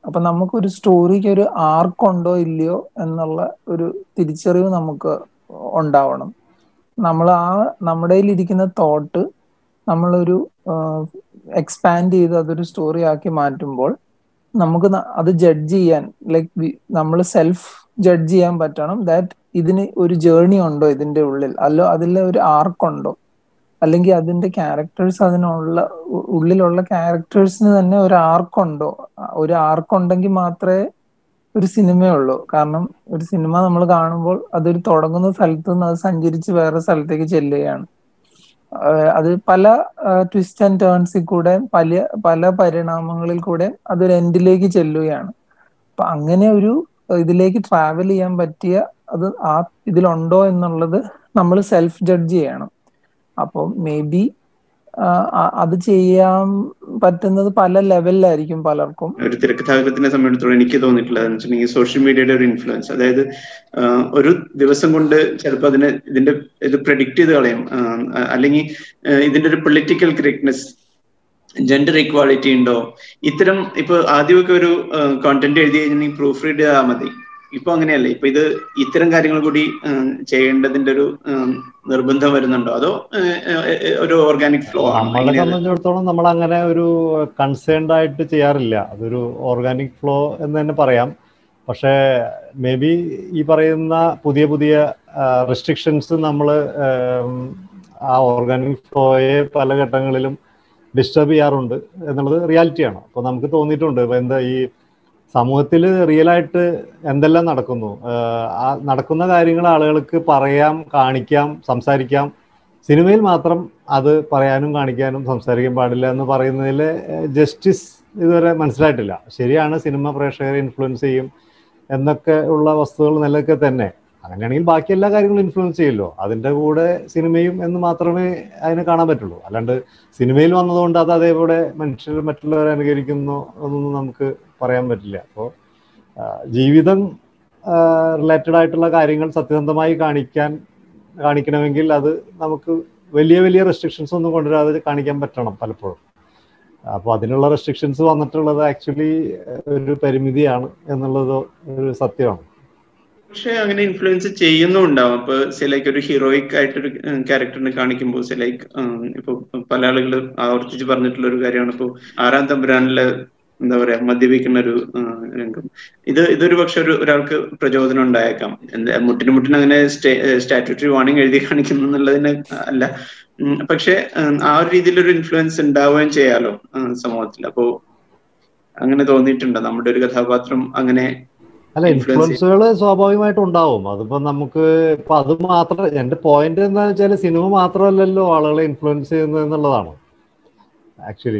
അപ്പൊ നമുക്കൊരു സ്റ്റോറിക്ക് ഒരു ആർക്കുണ്ടോ ഇല്ലയോ എന്നുള്ള ഒരു തിരിച്ചറിവ് നമുക്ക് ഉണ്ടാവണം നമ്മൾ ആ നമ്മുടെ ഇരിക്കുന്ന തോട്ട് നമ്മളൊരു എക്സ്പാൻഡ് ചെയ്ത് അതൊരു സ്റ്റോറി ആക്കി മാറ്റുമ്പോൾ നമുക്ക് അത് ജഡ്ജ് ചെയ്യാൻ ലൈക്ക് നമ്മൾ സെൽഫ് ജഡ്ജ് ചെയ്യാൻ പറ്റണം ദാറ്റ് ഇതിന് ഒരു ജേർണി ഉണ്ടോ ഇതിന്റെ ഉള്ളിൽ അല്ലോ അതിലെ ഒരു ആർക്കുണ്ടോ അല്ലെങ്കിൽ അതിന്റെ ക്യാരക്ടേഴ്സ് അതിനുള്ള ഉള്ളിലുള്ള ക്യാരക്ടേഴ്സിന് തന്നെ ഒരു ആർക്കുണ്ടോ ഒരു ആർക്കുണ്ടെങ്കിൽ മാത്രമേ ഒരു സിനിമയുള്ളൂ കാരണം ഒരു സിനിമ നമ്മൾ കാണുമ്പോൾ അതൊരു തുടങ്ങുന്ന സ്ഥലത്ത് നിന്ന് അത് സഞ്ചരിച്ച് വേറെ സ്ഥലത്തേക്ക് ചെല്ലുകയാണ് അത് പല ട്വിസ്റ്റ് ആൻഡ് ടേൺസിൽ കൂടെ പല പല പരിണാമങ്ങളിൽ കൂടെ അതൊരു എൻഡിലേക്ക് ചെല്ലുകയാണ് അപ്പൊ അങ്ങനെ ഒരു ഇതിലേക്ക് ട്രാവൽ ചെയ്യാൻ പറ്റിയ അത് ആ ഇതിലുണ്ടോ എന്നുള്ളത് നമ്മൾ സെൽഫ് ജഡ്ജ് ചെയ്യണം അപ്പോൾ മേ ബി അത് ചെയ്യാൻ പറ്റുന്നത് പല ലെവലിലായിരിക്കും പലർക്കും ഒരു തിരക്കഥാകൃത്തിനെ സംബന്ധിച്ചിടത്തോളം എനിക്ക് തോന്നിയിട്ടുള്ളത് വെച്ചിട്ടുണ്ടെങ്കിൽ സോഷ്യൽ മീഡിയയുടെ ഒരു ഇൻഫ്ലുവൻസ് അതായത് ഒരു ദിവസം കൊണ്ട് ചിലപ്പോൾ അതിനെ ഇതിന്റെ ഇത് പ്രഡിക്റ്റ് ചെയ്ത് കളയും അല്ലെങ്കിൽ ഇതിന്റെ ഒരു പൊളിറ്റിക്കൽ കറക്റ്റ്നെസ് ജെൻഡർ ഇക്വാളിറ്റി ഉണ്ടോ ഇത്തരം ഇപ്പൊ ആദ്യമൊക്കെ ഒരു കോണ്ടന്റ് എഴുതി കഴിഞ്ഞിട്ടുണ്ടെങ്കിൽ പ്രൂഫ് റീഡ് ചെയ്താൽ മതി ഇപ്പൊ അങ്ങനെയല്ല ഇപ്പൊ ഇത് ഇത്തരം കാര്യങ്ങൾ കൂടി ചെയ്യേണ്ടതിന്റെ ഒരു നിർബന്ധം വരുന്നുണ്ടോ അതോ ഒരു ഓർഗാനിക് ഫ്ലോ നമ്മളെ സംബന്ധിച്ചിടത്തോളം നമ്മൾ അങ്ങനെ ഒരു കൺസേൺഡ് ആയിട്ട് ചെയ്യാറില്ല അതൊരു ഓർഗാനിക് ഫ്ലോ എന്ന് തന്നെ പറയാം പക്ഷേ മേ ബി ഈ പറയുന്ന പുതിയ പുതിയ റെസ്ട്രിക്ഷൻസ് നമ്മൾ ആ ഓർഗാനിക് ഫ്ലോയെ പല ഘട്ടങ്ങളിലും ഡിസ്റ്റർബ് ചെയ്യാറുണ്ട് എന്നുള്ളത് റിയാലിറ്റിയാണ് അപ്പോൾ നമുക്ക് തോന്നിയിട്ടുണ്ട് എന്താ ഈ സമൂഹത്തിൽ റിയലായിട്ട് എന്തെല്ലാം നടക്കുന്നു ആ നടക്കുന്ന കാര്യങ്ങൾ ആളുകൾക്ക് പറയാം കാണിക്കാം സംസാരിക്കാം സിനിമയിൽ മാത്രം അത് പറയാനും കാണിക്കാനും സംസാരിക്കാൻ പാടില്ല എന്ന് പറയുന്നതിൽ ജസ്റ്റിസ് ഇതുവരെ മനസ്സിലായിട്ടില്ല ശരിയാണ് സിനിമ പ്രേക്ഷകരെ ഇൻഫ്ലുവൻസ് ചെയ്യും എന്നൊക്കെ ഉള്ള വസ്തുതകൾ നിലനിൽക്കെ തന്നെ അങ്ങനെയാണെങ്കിൽ ബാക്കി എല്ലാ കാര്യങ്ങളും ഇൻഫ്ലുവൻസ് ചെയ്യുമല്ലോ അതിൻ്റെ കൂടെ സിനിമയും എന്ന് മാത്രമേ അതിനെ കാണാൻ പറ്റുള്ളൂ അല്ലാണ്ട് സിനിമയിൽ വന്നതുകൊണ്ട് അത് അതേപോലെ മനുഷ്യർ മറ്റുള്ളവരെ അനുകരിക്കുന്നു എന്നൊന്നും നമുക്ക് പറയാൻ പറ്റില്ല അപ്പോൾ ജീവിതം റിലേറ്റഡ് ആയിട്ടുള്ള കാര്യങ്ങൾ സത്യസന്ധമായി കാണിക്കാൻ കാണിക്കണമെങ്കിൽ അത് നമുക്ക് വലിയ വലിയ റെസ്ട്രിക്ഷൻസ് ഒന്നും കൊണ്ടുവരാതെ കാണിക്കാൻ പറ്റണം പലപ്പോഴും അപ്പോൾ അതിനുള്ള റെസ്ട്രിക്ഷൻസ് വന്നിട്ടുള്ളത് ആക്ച്വലി ഒരു പരിമിതിയാണ് എന്നുള്ളത് ഒരു സത്യമാണ് പക്ഷെ അങ്ങനെ ഇൻഫ്ലുവൻസ് ചെയ്യുന്നുണ്ടാവും അപ്പൊ ലൈക്ക് ഒരു ഹീറോയിക് ആയിട്ടൊരു ക്യാരക്ടറിനെ കാണിക്കുമ്പോൾ ലൈക്ക് ഇപ്പൊ പല ആളുകൾ ആവർത്തിച്ച് പറഞ്ഞിട്ടുള്ള ഒരു കാര്യമാണ് ഇപ്പൊ ആറാം തമ്പുരാനിലെ എന്താ പറയാ മദ്യപിക്കുന്ന ഒരു രംഗം ഇത് ഇതൊരു പക്ഷെ ഒരു ഒരാൾക്ക് പ്രചോദനം ഉണ്ടായേക്കാം എന്താ മുട്ടിന് മുട്ടിന് അങ്ങനെ സ്റ്റാറ്റ്യൂട്ടറി വാർണിംഗ് എഴുതി കാണിക്കുന്നു എന്നുള്ളതിന് അല്ല പക്ഷെ ആ ഒരു രീതിയിലൊരു ഇൻഫ്ലുവൻസ് ഉണ്ടാവുകയും ചെയ്യാലോ സമൂഹത്തിൽ അപ്പോ അങ്ങനെ തോന്നിയിട്ടുണ്ടോ നമ്മുടെ ഒരു കഥാപാത്രം അങ്ങനെ അല്ല ഇൻഫ്ലുവൻസുകൾ സ്വാഭാവികമായിട്ടും ഉണ്ടാവും അതിപ്പോ നമുക്ക് ഇപ്പൊ അത് മാത്രം എന്റെ പോയിന്റ് എന്താന്ന് വെച്ചാൽ സിനിമ മാത്രമല്ലല്ലോ ആളുകളെ ഇൻഫ്ലുവൻസ് ചെയ്യുന്നത് എന്നുള്ളതാണ് ആക്ച്വലി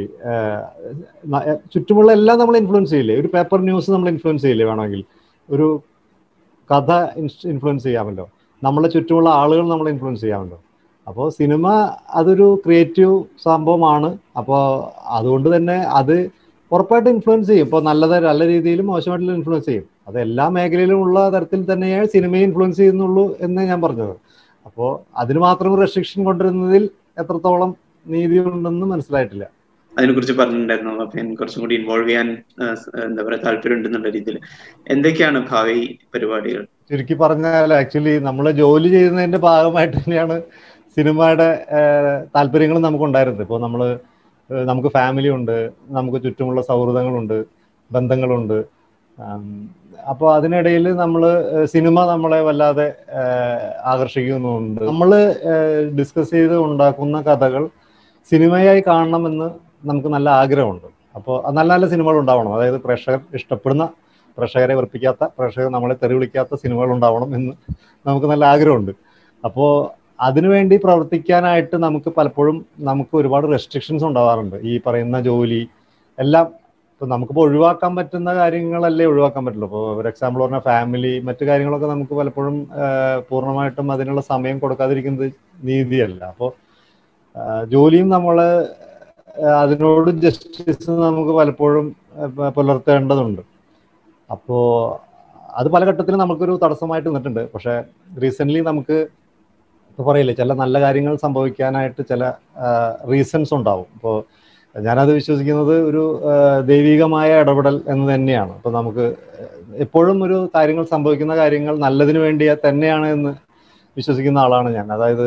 ചുറ്റുമുള്ള എല്ലാം നമ്മൾ ഇൻഫ്ലുവൻസ് ചെയ്യില്ലേ ഒരു പേപ്പർ ന്യൂസ് നമ്മൾ ഇൻഫ്ലുവൻസ് ചെയ്യില്ലേ വേണമെങ്കിൽ ഒരു കഥ ഇൻഫ്ലുവൻസ് ചെയ്യാമല്ലോ നമ്മളെ ചുറ്റുമുള്ള ആളുകൾ നമ്മൾ ഇൻഫ്ലുവൻസ് ചെയ്യാമല്ലോ അപ്പോൾ സിനിമ അതൊരു ക്രിയേറ്റീവ് സംഭവമാണ് അപ്പോൾ അതുകൊണ്ട് തന്നെ അത് ഉറപ്പായിട്ട് ഇൻഫ്ലുവൻസ് ചെയ്യും ഇപ്പോൾ നല്ലത് നല്ല രീതിയിലും മോശമായിട്ടുള്ള ഇൻഫ്ലുവൻസ് ചെയ്യും അത് എല്ലാ മേഖലയിലും ഉള്ള തരത്തിൽ തന്നെയാണ് സിനിമയെ ഇൻഫ്ലുവൻസ് ചെയ്യുന്നുള്ളൂ എന്ന് ഞാൻ പറഞ്ഞത് അപ്പോൾ അതിന് മാത്രം റെസ്ട്രിക്ഷൻ കൊണ്ടുവരുന്നതിൽ എത്രത്തോളം നീതി ഉണ്ടെന്ന് മനസ്സിലായിട്ടില്ല അതിനെക്കുറിച്ച് പറഞ്ഞിട്ടുണ്ടായിരുന്നു അപ്പൊ എനിക്ക് കുറച്ചും കൂടി ഇൻവോൾവ് ചെയ്യാൻ എന്താ പറയുക താല്പര്യം ഉണ്ടെന്നുള്ള രീതിയിൽ എന്തൊക്കെയാണ് ഭാവി പരിപാടികൾ ചുരുക്കി പറഞ്ഞാൽ ആക്ച്വലി നമ്മൾ ജോലി ചെയ്യുന്നതിന്റെ ഭാഗമായിട്ട് തന്നെയാണ് സിനിമയുടെ താല്പര്യങ്ങൾ നമുക്കുണ്ടായിരുന്നത് ഇപ്പോൾ നമ്മൾ നമുക്ക് ഫാമിലി ഉണ്ട് നമുക്ക് ചുറ്റുമുള്ള സൗഹൃദങ്ങളുണ്ട് ബന്ധങ്ങളുണ്ട് അപ്പോൾ അതിനിടയിൽ നമ്മൾ സിനിമ നമ്മളെ വല്ലാതെ ആകർഷിക്കുന്നുണ്ട് നമ്മൾ ഡിസ്കസ് ചെയ്ത് ഉണ്ടാക്കുന്ന കഥകൾ സിനിമയായി കാണണമെന്ന് നമുക്ക് നല്ല ആഗ്രഹമുണ്ട് അപ്പോൾ നല്ല നല്ല സിനിമകൾ ഉണ്ടാവണം അതായത് പ്രേക്ഷകർ ഇഷ്ടപ്പെടുന്ന പ്രേക്ഷകരെ വെറുപ്പിക്കാത്ത പ്രേക്ഷകർ നമ്മളെ തെറി വിളിക്കാത്ത സിനിമകൾ ഉണ്ടാവണം എന്ന് നമുക്ക് നല്ല ആഗ്രഹമുണ്ട് അപ്പോൾ അതിനുവേണ്ടി പ്രവർത്തിക്കാനായിട്ട് നമുക്ക് പലപ്പോഴും നമുക്ക് ഒരുപാട് റെസ്ട്രിക്ഷൻസ് ഉണ്ടാവാറുണ്ട് ഈ പറയുന്ന ജോലി എല്ലാം ഇപ്പൊ നമുക്കിപ്പോൾ ഒഴിവാക്കാൻ പറ്റുന്ന കാര്യങ്ങളല്ലേ ഒഴിവാക്കാൻ പറ്റുള്ളൂ ഇപ്പോൾ ഫോർ എക്സാമ്പിൾ പറഞ്ഞ ഫാമിലി മറ്റു കാര്യങ്ങളൊക്കെ നമുക്ക് പലപ്പോഴും പൂർണ്ണമായിട്ടും അതിനുള്ള സമയം കൊടുക്കാതിരിക്കുന്നത് നീതിയല്ല അപ്പോൾ ജോലിയും നമ്മൾ അതിനോട് ജസ്റ്റിസ് നമുക്ക് പലപ്പോഴും പുലർത്തേണ്ടതുണ്ട് അപ്പോൾ അത് പല ഘട്ടത്തിലും നമുക്കൊരു തടസ്സമായിട്ട് നിന്നിട്ടുണ്ട് പക്ഷേ റീസെൻ്റ്ലി നമുക്ക് ഇപ്പോൾ പറയില്ലേ ചില നല്ല കാര്യങ്ങൾ സംഭവിക്കാനായിട്ട് ചില റീസൺസ് ഉണ്ടാവും ഇപ്പോൾ ഞാനത് വിശ്വസിക്കുന്നത് ഒരു ദൈവികമായ ഇടപെടൽ എന്ന് തന്നെയാണ് അപ്പൊ നമുക്ക് എപ്പോഴും ഒരു കാര്യങ്ങൾ സംഭവിക്കുന്ന കാര്യങ്ങൾ നല്ലതിനു വേണ്ടി തന്നെയാണ് എന്ന് വിശ്വസിക്കുന്ന ആളാണ് ഞാൻ അതായത്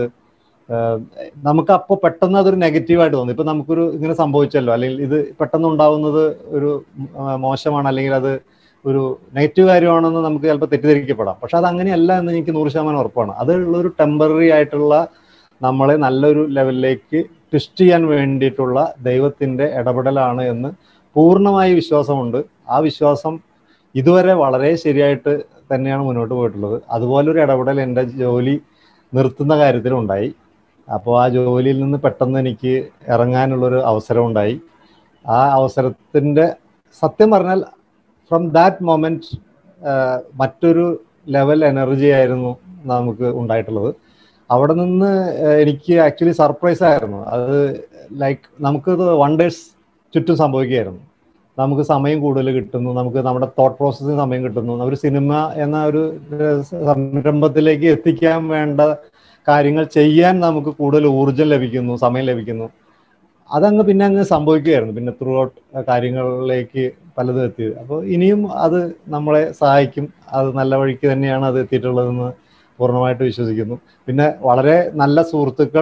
നമുക്ക് അപ്പോൾ പെട്ടെന്ന് അതൊരു നെഗറ്റീവായിട്ട് തോന്നി ഇപ്പൊ നമുക്കൊരു ഇങ്ങനെ സംഭവിച്ചല്ലോ അല്ലെങ്കിൽ ഇത് പെട്ടെന്ന് ഉണ്ടാവുന്നത് ഒരു മോശമാണ് അല്ലെങ്കിൽ അത് ഒരു നെഗറ്റീവ് കാര്യമാണെന്ന് നമുക്ക് ചിലപ്പോൾ തെറ്റിദ്ധരിക്കപ്പെടാം പക്ഷെ അത് അങ്ങനെയല്ല എന്ന് എനിക്ക് നൂറ് ശതമാനം ഉറപ്പാണ് അതുള്ളൊരു ടെമ്പററി ആയിട്ടുള്ള നമ്മളെ നല്ലൊരു ലെവലിലേക്ക് ട്വിസ്റ്റ് ചെയ്യാൻ വേണ്ടിയിട്ടുള്ള ദൈവത്തിന്റെ ഇടപെടലാണ് എന്ന് പൂർണ്ണമായി വിശ്വാസമുണ്ട് ആ വിശ്വാസം ഇതുവരെ വളരെ ശരിയായിട്ട് തന്നെയാണ് മുന്നോട്ട് പോയിട്ടുള്ളത് അതുപോലെ ഒരു ഇടപെടൽ എൻ്റെ ജോലി നിർത്തുന്ന കാര്യത്തിലും ഉണ്ടായി അപ്പോൾ ആ ജോലിയിൽ നിന്ന് പെട്ടെന്ന് എനിക്ക് ഇറങ്ങാനുള്ളൊരു അവസരം ഉണ്ടായി ആ അവസരത്തിൻ്റെ സത്യം പറഞ്ഞാൽ ഫ്രം ദാറ്റ് മൊമെന്റ് മറ്റൊരു ലെവൽ എനർജി ആയിരുന്നു നമുക്ക് ഉണ്ടായിട്ടുള്ളത് അവിടെ നിന്ന് എനിക്ക് ആക്ച്വലി സർപ്രൈസ് ആയിരുന്നു അത് ലൈക്ക് നമുക്കത് വണ്ടേഴ്സ് ചുറ്റും സംഭവിക്കുകയായിരുന്നു നമുക്ക് സമയം കൂടുതൽ കിട്ടുന്നു നമുക്ക് നമ്മുടെ തോട്ട് പ്രോസസ്സിന് സമയം കിട്ടുന്നു ഒരു സിനിമ എന്ന ഒരു സംരംഭത്തിലേക്ക് എത്തിക്കാൻ വേണ്ട കാര്യങ്ങൾ ചെയ്യാൻ നമുക്ക് കൂടുതൽ ഊർജം ലഭിക്കുന്നു സമയം ലഭിക്കുന്നു അതങ്ങ് പിന്നെ അങ്ങ് സംഭവിക്കുകയായിരുന്നു പിന്നെ ത്രൂ ഔട്ട് കാര്യങ്ങളിലേക്ക് പലതും എത്തിയത് അപ്പോൾ ഇനിയും അത് നമ്മളെ സഹായിക്കും അത് നല്ല വഴിക്ക് തന്നെയാണ് അത് എത്തിയിട്ടുള്ളതെന്ന് പൂർണ്ണമായിട്ട് വിശ്വസിക്കുന്നു പിന്നെ വളരെ നല്ല സുഹൃത്തുക്കൾ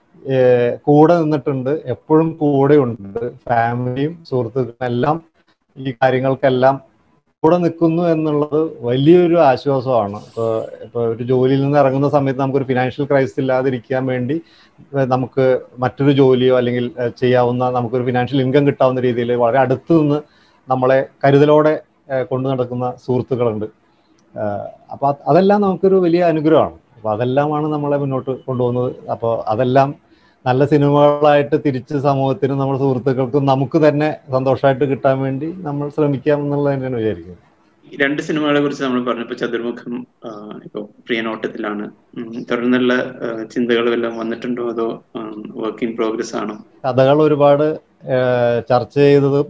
കൂടെ നിന്നിട്ടുണ്ട് എപ്പോഴും കൂടെ ഉണ്ട് ഫാമിലിയും സുഹൃത്തുക്കളും എല്ലാം ഈ കാര്യങ്ങൾക്കെല്ലാം കൂടെ നിൽക്കുന്നു എന്നുള്ളത് വലിയൊരു ആശ്വാസമാണ് ഇപ്പോൾ ഇപ്പോൾ ഒരു ജോലിയിൽ നിന്ന് ഇറങ്ങുന്ന സമയത്ത് നമുക്കൊരു ഫിനാൻഷ്യൽ ക്രൈസിസ് ഇല്ലാതിരിക്കാൻ വേണ്ടി നമുക്ക് മറ്റൊരു ജോലിയോ അല്ലെങ്കിൽ ചെയ്യാവുന്ന നമുക്കൊരു ഫിനാൻഷ്യൽ ഇൻകം കിട്ടാവുന്ന രീതിയിൽ വളരെ അടുത്ത് നിന്ന് നമ്മളെ കരുതലോടെ കൊണ്ടു നടക്കുന്ന സുഹൃത്തുക്കളുണ്ട് അപ്പോൾ അതെല്ലാം നമുക്കൊരു വലിയ അനുഗ്രഹമാണ് അപ്പോൾ അതെല്ലാമാണ് നമ്മളെ മുന്നോട്ട് കൊണ്ടുപോകുന്നത് അപ്പോൾ അതെല്ലാം നല്ല സിനിമകളായിട്ട് തിരിച്ച് സമൂഹത്തിന് നമ്മുടെ സുഹൃത്തുക്കൾക്കും നമുക്ക് തന്നെ സന്തോഷമായിട്ട് കിട്ടാൻ വേണ്ടി നമ്മൾ ശ്രമിക്കാം എന്നുള്ളത് തന്നെയാണ് വിചാരിക്കുന്നത് രണ്ട് സിനിമകളെ കുറിച്ച് നമ്മൾ പറഞ്ഞപ്പോൾ ചതുർമുഖം ഇപ്പോൾ പ്രിയനോട്ടത്തിലാണ് തുടർന്നുള്ള ചിന്തകൾ വല്ലതും വന്നിട്ടുണ്ടോ അതോ വർക്ക് ഇൻ പ്രോഗ്രസ് ആണോ കഥകൾ ഒരുപാട് ചർച്ച ചെയ്തതും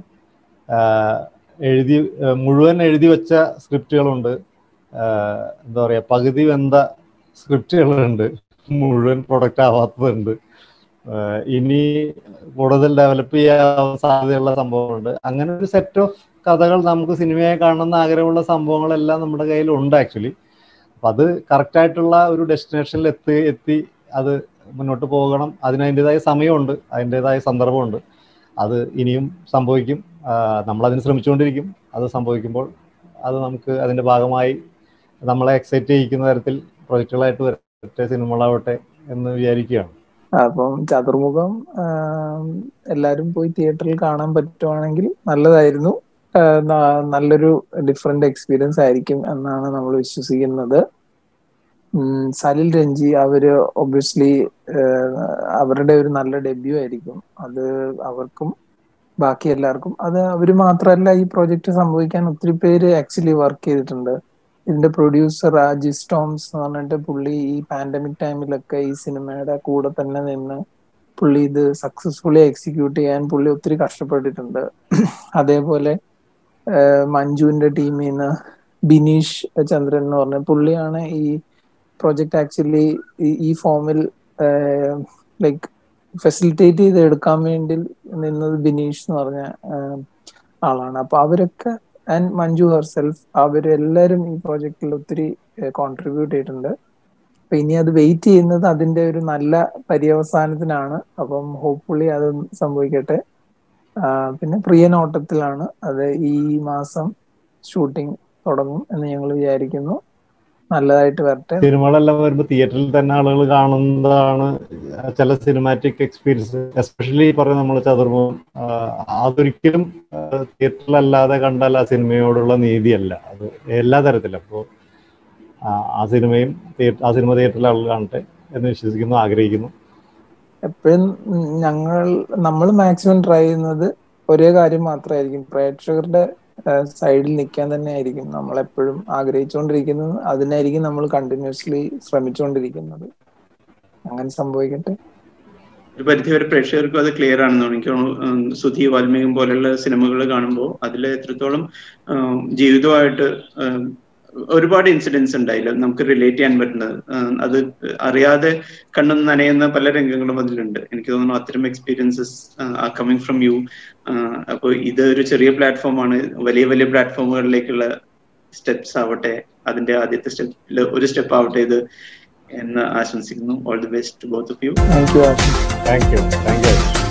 എഴുതി മുഴുവൻ എഴുതി വെച്ച സ്ക്രിപ്റ്റുകളുണ്ട് എന്താ പറയുക പകുതി വെന്ത സ്ക്രിപ്റ്റുകളുണ്ട് മുഴുവൻ പ്രൊഡക്റ്റ് ആവാത്തതുണ്ട് ഇനി കൂടുതൽ ഡെവലപ്പ് ചെയ്യാൻ സാധ്യതയുള്ള സംഭവമുണ്ട് അങ്ങനെ ഒരു സെറ്റ് ഓഫ് കഥകൾ നമുക്ക് സിനിമയെ കാണണമെന്ന് ആഗ്രഹമുള്ള സംഭവങ്ങളെല്ലാം നമ്മുടെ കയ്യിൽ ഉണ്ട് ആക്ച്വലി അപ്പം അത് കറക്റ്റായിട്ടുള്ള ഒരു ഡെസ്റ്റിനേഷനിൽ എത്തി എത്തി അത് മുന്നോട്ട് പോകണം അതിന് അതിൻ്റെതായ സമയമുണ്ട് അതിൻ്റെതായ സന്ദർഭമുണ്ട് അത് ഇനിയും സംഭവിക്കും നമ്മൾ അതിന് ശ്രമിച്ചുകൊണ്ടിരിക്കും അത് സംഭവിക്കുമ്പോൾ അത് നമുക്ക് അതിൻ്റെ ഭാഗമായി നമ്മളെ എക്സൈറ്റ് ചെയ്യിക്കുന്ന തരത്തിൽ പ്രൊജക്റ്റുകളായിട്ട് വരട്ടെ സിനിമകളാവട്ടെ എന്ന് വിചാരിക്കുകയാണ് അപ്പം ചതുർമുഖം എല്ലാരും പോയി തിയേറ്ററിൽ കാണാൻ പറ്റുവാണെങ്കിൽ നല്ലതായിരുന്നു നല്ലൊരു ഡിഫറെന്റ് എക്സ്പീരിയൻസ് ആയിരിക്കും എന്നാണ് നമ്മൾ വിശ്വസിക്കുന്നത് സലിൽ രഞ്ജി അവര് ഒബ്വിയസ്ലി അവരുടെ ഒരു നല്ല ഡെബ്യൂ ആയിരിക്കും അത് അവർക്കും ബാക്കി എല്ലാവർക്കും അത് അവർ മാത്രമല്ല ഈ പ്രോജക്റ്റ് സംഭവിക്കാൻ ഒത്തിരി പേര് ആക്ച്വലി വർക്ക് ചെയ്തിട്ടുണ്ട് ഇതിന്റെ പ്രൊഡ്യൂസർ രാജീവ് സ്റ്റോംസ് എന്ന് പറഞ്ഞിട്ട് പുള്ളി ഈ പാൻഡമിക് ടൈമിലൊക്കെ ഈ സിനിമയുടെ കൂടെ തന്നെ നിന്ന് പുള്ളി ഇത് സക്സസ്ഫുള്ളി എക്സിക്യൂട്ട് ചെയ്യാൻ പുള്ളി ഒത്തിരി കഷ്ടപ്പെട്ടിട്ടുണ്ട് അതേപോലെ മഞ്ജുവിന്റെ ടീമിൽ നിന്ന് ബിനീഷ് ചന്ദ്രൻ എന്ന് പറഞ്ഞ പുള്ളിയാണ് ഈ പ്രോജക്റ്റ് ആക്ച്വലി ഈ ഫോമിൽ ലൈക്ക് ഫെസിലിറ്റേറ്റ് ചെയ്ത് എടുക്കാൻ വേണ്ടി നിന്നത് ബിനീഷ് എന്ന് പറഞ്ഞ ആളാണ് അപ്പൊ അവരൊക്കെ ആൻഡ് മഞ്ജു ഹെർസെൽഫ് അവരെല്ലാരും ഈ പ്രോജക്റ്റിൽ ഒത്തിരി കോൺട്രിബ്യൂട്ട് ചെയ്തിട്ടുണ്ട് അപ്പൊ ഇനി അത് വെയിറ്റ് ചെയ്യുന്നത് അതിന്റെ ഒരു നല്ല പര്യവസാനത്തിനാണ് അപ്പം ഹോപ്പ്ഫുള്ളി അത് സംഭവിക്കട്ടെ പിന്നെ പ്രിയ നോട്ടത്തിലാണ് അത് ഈ മാസം ഷൂട്ടിംഗ് തുടങ്ങും എന്ന് ഞങ്ങൾ വിചാരിക്കുന്നു നല്ലതായിട്ട് വരട്ടെ സിനിമകളെല്ലാം വരുമ്പോൾ തിയേറ്ററിൽ തന്നെ ആളുകൾ കാണുന്നതാണ് ചില സിനിമാറ്റിക് എക്സ്പീരിയൻസ് എസ്പെഷ്യലി പറയുന്ന നമ്മൾ ചതുർമുഖം അതൊരിക്കലും തിയേറ്ററിലല്ലാതെ കണ്ടാൽ ആ സിനിമയോടുള്ള നീതിയല്ല അത് എല്ലാ തരത്തിലും അപ്പോൾ ആ സിനിമയും ആ സിനിമ തിയേറ്ററിൽ ആളുകൾ കാണട്ടെ എന്ന് വിശ്വസിക്കുന്നു ആഗ്രഹിക്കുന്നു എപ്പോഴും ഞങ്ങൾ നമ്മൾ മാക്സിമം ട്രൈ ചെയ്യുന്നത് ഒരേ കാര്യം മാത്രമായിരിക്കും പ്രേക്ഷകരുടെ സൈഡിൽ നിൽക്കാൻ തന്നെ ആയിരിക്കും നമ്മൾ എപ്പോഴും ആഗ്രഹിച്ചുകൊണ്ടിരിക്കുന്നത് അതിനായിരിക്കും നമ്മൾ കണ്ടിന്യൂസ്ലി ശ്രമിച്ചുകൊണ്ടിരിക്കുന്നത് അങ്ങനെ സംഭവിക്കട്ടെ ഒരു പരിധിവരെ പ്രേക്ഷകർക്കും അത് ക്ലിയർ ആണെന്ന് എനിക്ക് തോന്നുന്നു സുധി വാൽമീകം പോലെയുള്ള സിനിമകൾ കാണുമ്പോൾ അതിൽ എത്രത്തോളം ജീവിതമായിട്ട് ഒരുപാട് ഇൻസിഡൻസ് ഉണ്ടായില്ല നമുക്ക് റിലേറ്റ് ചെയ്യാൻ പറ്റുന്നത് ആഹ് അത് അറിയാതെ കണ്ണും നനയുന്ന പല രംഗങ്ങളും അതിലുണ്ട് എനിക്ക് തോന്നുന്നു അത്തരം എക്സ്പീരിയൻസസ് ആ കമ്മിങ് ഫ്രം യു അപ്പോൾ ഇത് ഒരു ചെറിയ പ്ലാറ്റ്ഫോമാണ് വലിയ വലിയ പ്ലാറ്റ്ഫോമുകളിലേക്കുള്ള സ്റ്റെപ്സ് ആവട്ടെ അതിന്റെ ആദ്യത്തെ സ്റ്റെപ്പിൽ ഒരു സ്റ്റെപ്പ് ആവട്ടെ ഇത് എന്ന് ആശംസിക്കുന്നു all the best both of you thank you Ashish thank you thank U